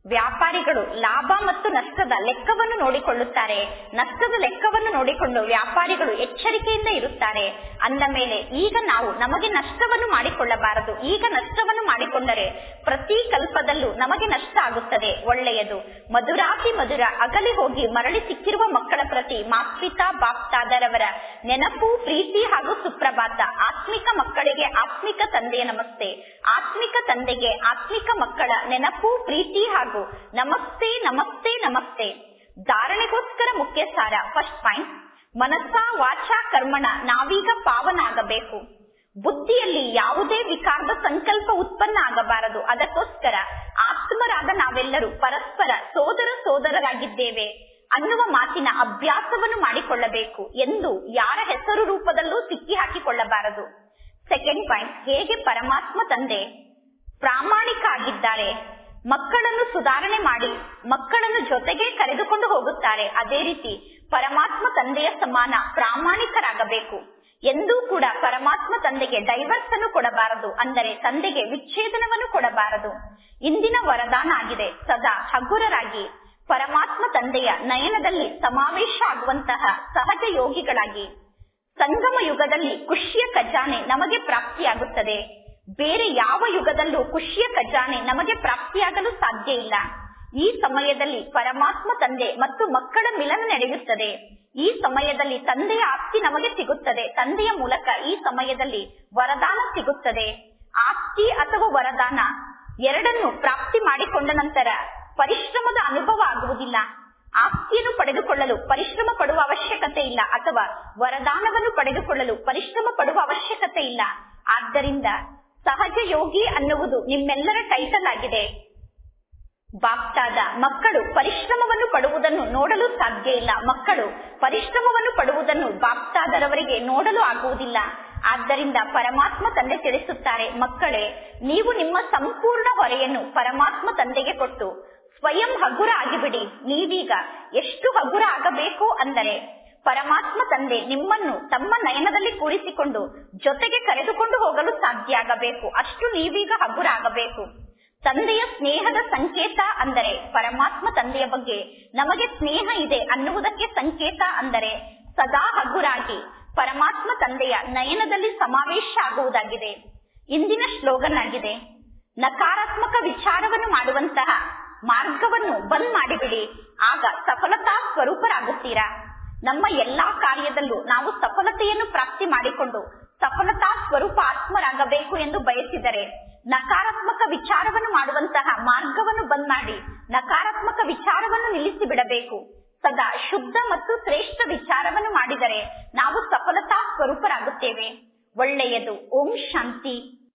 ವ್ಯಾಪಾರಿಗಳು ಲಾಭ ಮತ್ತು ನಷ್ಟದ ಲೆಕ್ಕವನ್ನು ನೋಡಿಕೊಳ್ಳುತ್ತಾರೆ ನಷ್ಟದ ಲೆಕ್ಕವನ್ನು ನೋಡಿಕೊಂಡು ವ್ಯಾಪಾರಿಗಳು ಎಚ್ಚರಿಕೆಯಿಂದ ಇರುತ್ತಾರೆ ಅಂದ ಮೇಲೆ ಈಗ ನಾವು ನಮಗೆ ನಷ್ಟವನ್ನು ಮಾಡಿಕೊಳ್ಳಬಾರದು ಈಗ ನಷ್ಟವನ್ನು ಮಾಡಿಕೊಂಡರೆ ಪ್ರತಿ ಕಲ್ಪದಲ್ಲೂ ನಮಗೆ ನಷ್ಟ ಆಗುತ್ತದೆ ಒಳ್ಳೆಯದು ಮಧುರಾತಿ ಮಧುರ ಅಗಲಿ ಹೋಗಿ ಮರಳಿ ಸಿಕ್ಕಿರುವ ಮಕ್ಕಳ ಪ್ರತಿ ಮಾತ್ಪಿತಾ ಬಾಪ್ತಾದರವರ ನೆನಪು ಪ್ರೀತಿ ಹಾಗೂ ಸುಪ್ರಭಾತ ಆತ್ಮಿಕ ಮಕ್ಕಳಿಗೆ ಆತ್ಮಿಕ ತಂದೆಯ ನಮಸ್ತೆ ಆತ್ಮಿಕ ತಂದೆಗೆ ಆತ್ಮಿಕ ಮಕ್ಕಳ ನೆನಪು ಪ್ರೀತಿ ಹಾಗೂ ನಮಸ್ತೆ ನಮಸ್ತೆ ನಮಸ್ತೆ ಧಾರಣೆಗೋಸ್ಕರ ಮುಖ್ಯ ಸಾರ ಫಸ್ಟ್ ಪಾಯಿಂಟ್ ಮನಸ್ಸ ವಾಚ ಕರ್ಮಣ ನಾವೀಗ ಪಾವನ ಆಗಬೇಕು ಬುದ್ಧಿಯಲ್ಲಿ ಯಾವುದೇ ವಿಕಾರದ ಸಂಕಲ್ಪ ಉತ್ಪನ್ನ ಆಗಬಾರದು ಅದಕ್ಕೋಸ್ಕರ ಆತ್ಮರಾದ ನಾವೆಲ್ಲರೂ ಪರಸ್ಪರ ಸೋದರ ಸೋದರರಾಗಿದ್ದೇವೆ ಅನ್ನುವ ಮಾತಿನ ಅಭ್ಯಾಸವನ್ನು ಮಾಡಿಕೊಳ್ಳಬೇಕು ಎಂದು ಯಾರ ಹೆಸರು ರೂಪದಲ್ಲೂ ಸಿಕ್ಕಿ ಹಾಕಿಕೊಳ್ಳಬಾರದು ಸೆಕೆಂಡ್ ಪಾಯಿಂಟ್ ಹೇಗೆ ಪರಮಾತ್ಮ ತಂದೆ ಪ್ರಾಮಾಣಿಕ ಆಗಿದ್ದಾರೆ ಮಕ್ಕಳನ್ನು ಸುಧಾರಣೆ ಮಾಡಿ ಮಕ್ಕಳನ್ನು ಜೊತೆಗೆ ಕರೆದುಕೊಂಡು ಹೋಗುತ್ತಾರೆ ಅದೇ ರೀತಿ ಪರಮಾತ್ಮ ತಂದೆಯ ಸಮಾನ ಪ್ರಾಮಾಣಿಕರಾಗಬೇಕು ಎಂದೂ ಕೂಡ ಪರಮಾತ್ಮ ತಂದೆಗೆ ಡೈವರ್ಸ್ ಅನ್ನು ಕೊಡಬಾರದು ಅಂದರೆ ತಂದೆಗೆ ವಿಚ್ಛೇದನವನ್ನು ಕೊಡಬಾರದು ಇಂದಿನ ವರದಾನ ಆಗಿದೆ ಸದಾ ಹಗುರರಾಗಿ ಪರಮಾತ್ಮ ತಂದೆಯ ನಯನದಲ್ಲಿ ಸಮಾವೇಶ ಆಗುವಂತಹ ಸಹಜ ಯೋಗಿಗಳಾಗಿ ಸಂಗಮ ಯುಗದಲ್ಲಿ ಖುಷಿಯ ಖಜಾನೆ ನಮಗೆ ಪ್ರಾಪ್ತಿಯಾಗುತ್ತದೆ ಬೇರೆ ಯಾವ ಯುಗದಲ್ಲೂ ಖುಷಿಯ ಖಜಾನೆ ನಮಗೆ ಪ್ರಾಪ್ತಿಯಾಗಲು ಸಾಧ್ಯ ಇಲ್ಲ ಈ ಸಮಯದಲ್ಲಿ ಪರಮಾತ್ಮ ತಂದೆ ಮತ್ತು ಮಕ್ಕಳ ಮಿಲನ ನಡೆಯುತ್ತದೆ ಈ ಸಮಯದಲ್ಲಿ ತಂದೆಯ ಆಸ್ತಿ ನಮಗೆ ಸಿಗುತ್ತದೆ ತಂದೆಯ ಮೂಲಕ ಈ ಸಮಯದಲ್ಲಿ ವರದಾನ ಸಿಗುತ್ತದೆ ಆಸ್ತಿ ಅಥವಾ ವರದಾನ ಎರಡನ್ನು ಪ್ರಾಪ್ತಿ ಮಾಡಿಕೊಂಡ ನಂತರ ಪರಿಶ್ರಮದ ಅನುಭವ ಆಗುವುದಿಲ್ಲ ಆಸ್ತಿಯನ್ನು ಪಡೆದುಕೊಳ್ಳಲು ಪರಿಶ್ರಮ ಪಡುವ ಅವಶ್ಯಕತೆ ಇಲ್ಲ ಅಥವಾ ವರದಾನವನ್ನು ಪಡೆದುಕೊಳ್ಳಲು ಪರಿಶ್ರಮ ಪಡುವ ಅವಶ್ಯಕತೆ ಇಲ್ಲ ಆದ್ದರಿಂದ ಸಹಜ ಯೋಗಿ ಅನ್ನುವುದು ನಿಮ್ಮೆಲ್ಲರ ಟೈಟಲ್ ಆಗಿದೆ ಬಾಪ್ತಾದ ಮಕ್ಕಳು ಪರಿಶ್ರಮವನ್ನು ಪಡುವುದನ್ನು ನೋಡಲು ಸಾಧ್ಯ ಇಲ್ಲ ಮಕ್ಕಳು ಪರಿಶ್ರಮವನ್ನು ಪಡುವುದನ್ನು ಬಾಪ್ತಾದರವರಿಗೆ ನೋಡಲು ಆಗುವುದಿಲ್ಲ ಆದ್ದರಿಂದ ಪರಮಾತ್ಮ ತಂದೆ ತಿಳಿಸುತ್ತಾರೆ ಮಕ್ಕಳೇ ನೀವು ನಿಮ್ಮ ಸಂಪೂರ್ಣ ಹೊರೆಯನ್ನು ಪರಮಾತ್ಮ ತಂದೆಗೆ ಕೊಟ್ಟು ಸ್ವಯಂ ಹಗುರ ಆಗಿಬಿಡಿ ನೀವೀಗ ಎಷ್ಟು ಹಗುರ ಆಗಬೇಕು ಅಂದರೆ ಪರಮಾತ್ಮ ತಂದೆ ನಿಮ್ಮನ್ನು ತಮ್ಮ ನಯನದಲ್ಲಿ ಕೂರಿಸಿಕೊಂಡು ಜೊತೆಗೆ ಕರೆದುಕೊಂಡು ಹೋಗಲು ಸಾಧ್ಯ ಆಗಬೇಕು ಅಷ್ಟು ನೀವೀಗ ಹಗುರ ಆಗಬೇಕು ತಂದೆಯ ಸ್ನೇಹದ ಸಂಕೇತ ಅಂದರೆ ಪರಮಾತ್ಮ ತಂದೆಯ ಬಗ್ಗೆ ನಮಗೆ ಸ್ನೇಹ ಇದೆ ಅನ್ನುವುದಕ್ಕೆ ಸಂಕೇತ ಅಂದರೆ ಸದಾ ಹಗುರಾಗಿ ಪರಮಾತ್ಮ ತಂದೆಯ ನಯನದಲ್ಲಿ ಸಮಾವೇಶ ಆಗುವುದಾಗಿದೆ ಇಂದಿನ ಸ್ಲೋಗನ್ ಆಗಿದೆ ನಕಾರಾತ್ಮಕ ವಿಚಾರವನ್ನು ಮಾಡುವಂತಹ ಮಾರ್ಗವನ್ನು ಬಂದ್ ಮಾಡಿಬಿಡಿ ಆಗ ಸಫಲತಾ ಸ್ವರೂಪರಾಗುತ್ತೀರಾ ನಮ್ಮ ಎಲ್ಲಾ ಕಾರ್ಯದಲ್ಲೂ ನಾವು ಸಫಲತೆಯನ್ನು ಪ್ರಾಪ್ತಿ ಮಾಡಿಕೊಂಡು ಸಫಲತಾ ಸ್ವರೂಪ ಆತ್ಮರಾಗಬೇಕು ಎಂದು ಬಯಸಿದರೆ ನಕಾರಾತ್ಮಕ ವಿಚಾರವನ್ನು ಮಾಡುವಂತಹ ಮಾರ್ಗವನ್ನು ಬಂದ್ ಮಾಡಿ ನಕಾರಾತ್ಮಕ ವಿಚಾರವನ್ನು ನಿಲ್ಲಿಸಿ ಬಿಡಬೇಕು ಸದಾ ಶುದ್ಧ ಮತ್ತು ಶ್ರೇಷ್ಠ ವಿಚಾರವನ್ನು ಮಾಡಿದರೆ ನಾವು ಸಫಲತಾ ಸ್ವರೂಪರಾಗುತ್ತೇವೆ ಒಳ್ಳೆಯದು ಓಂ ಶಾಂತಿ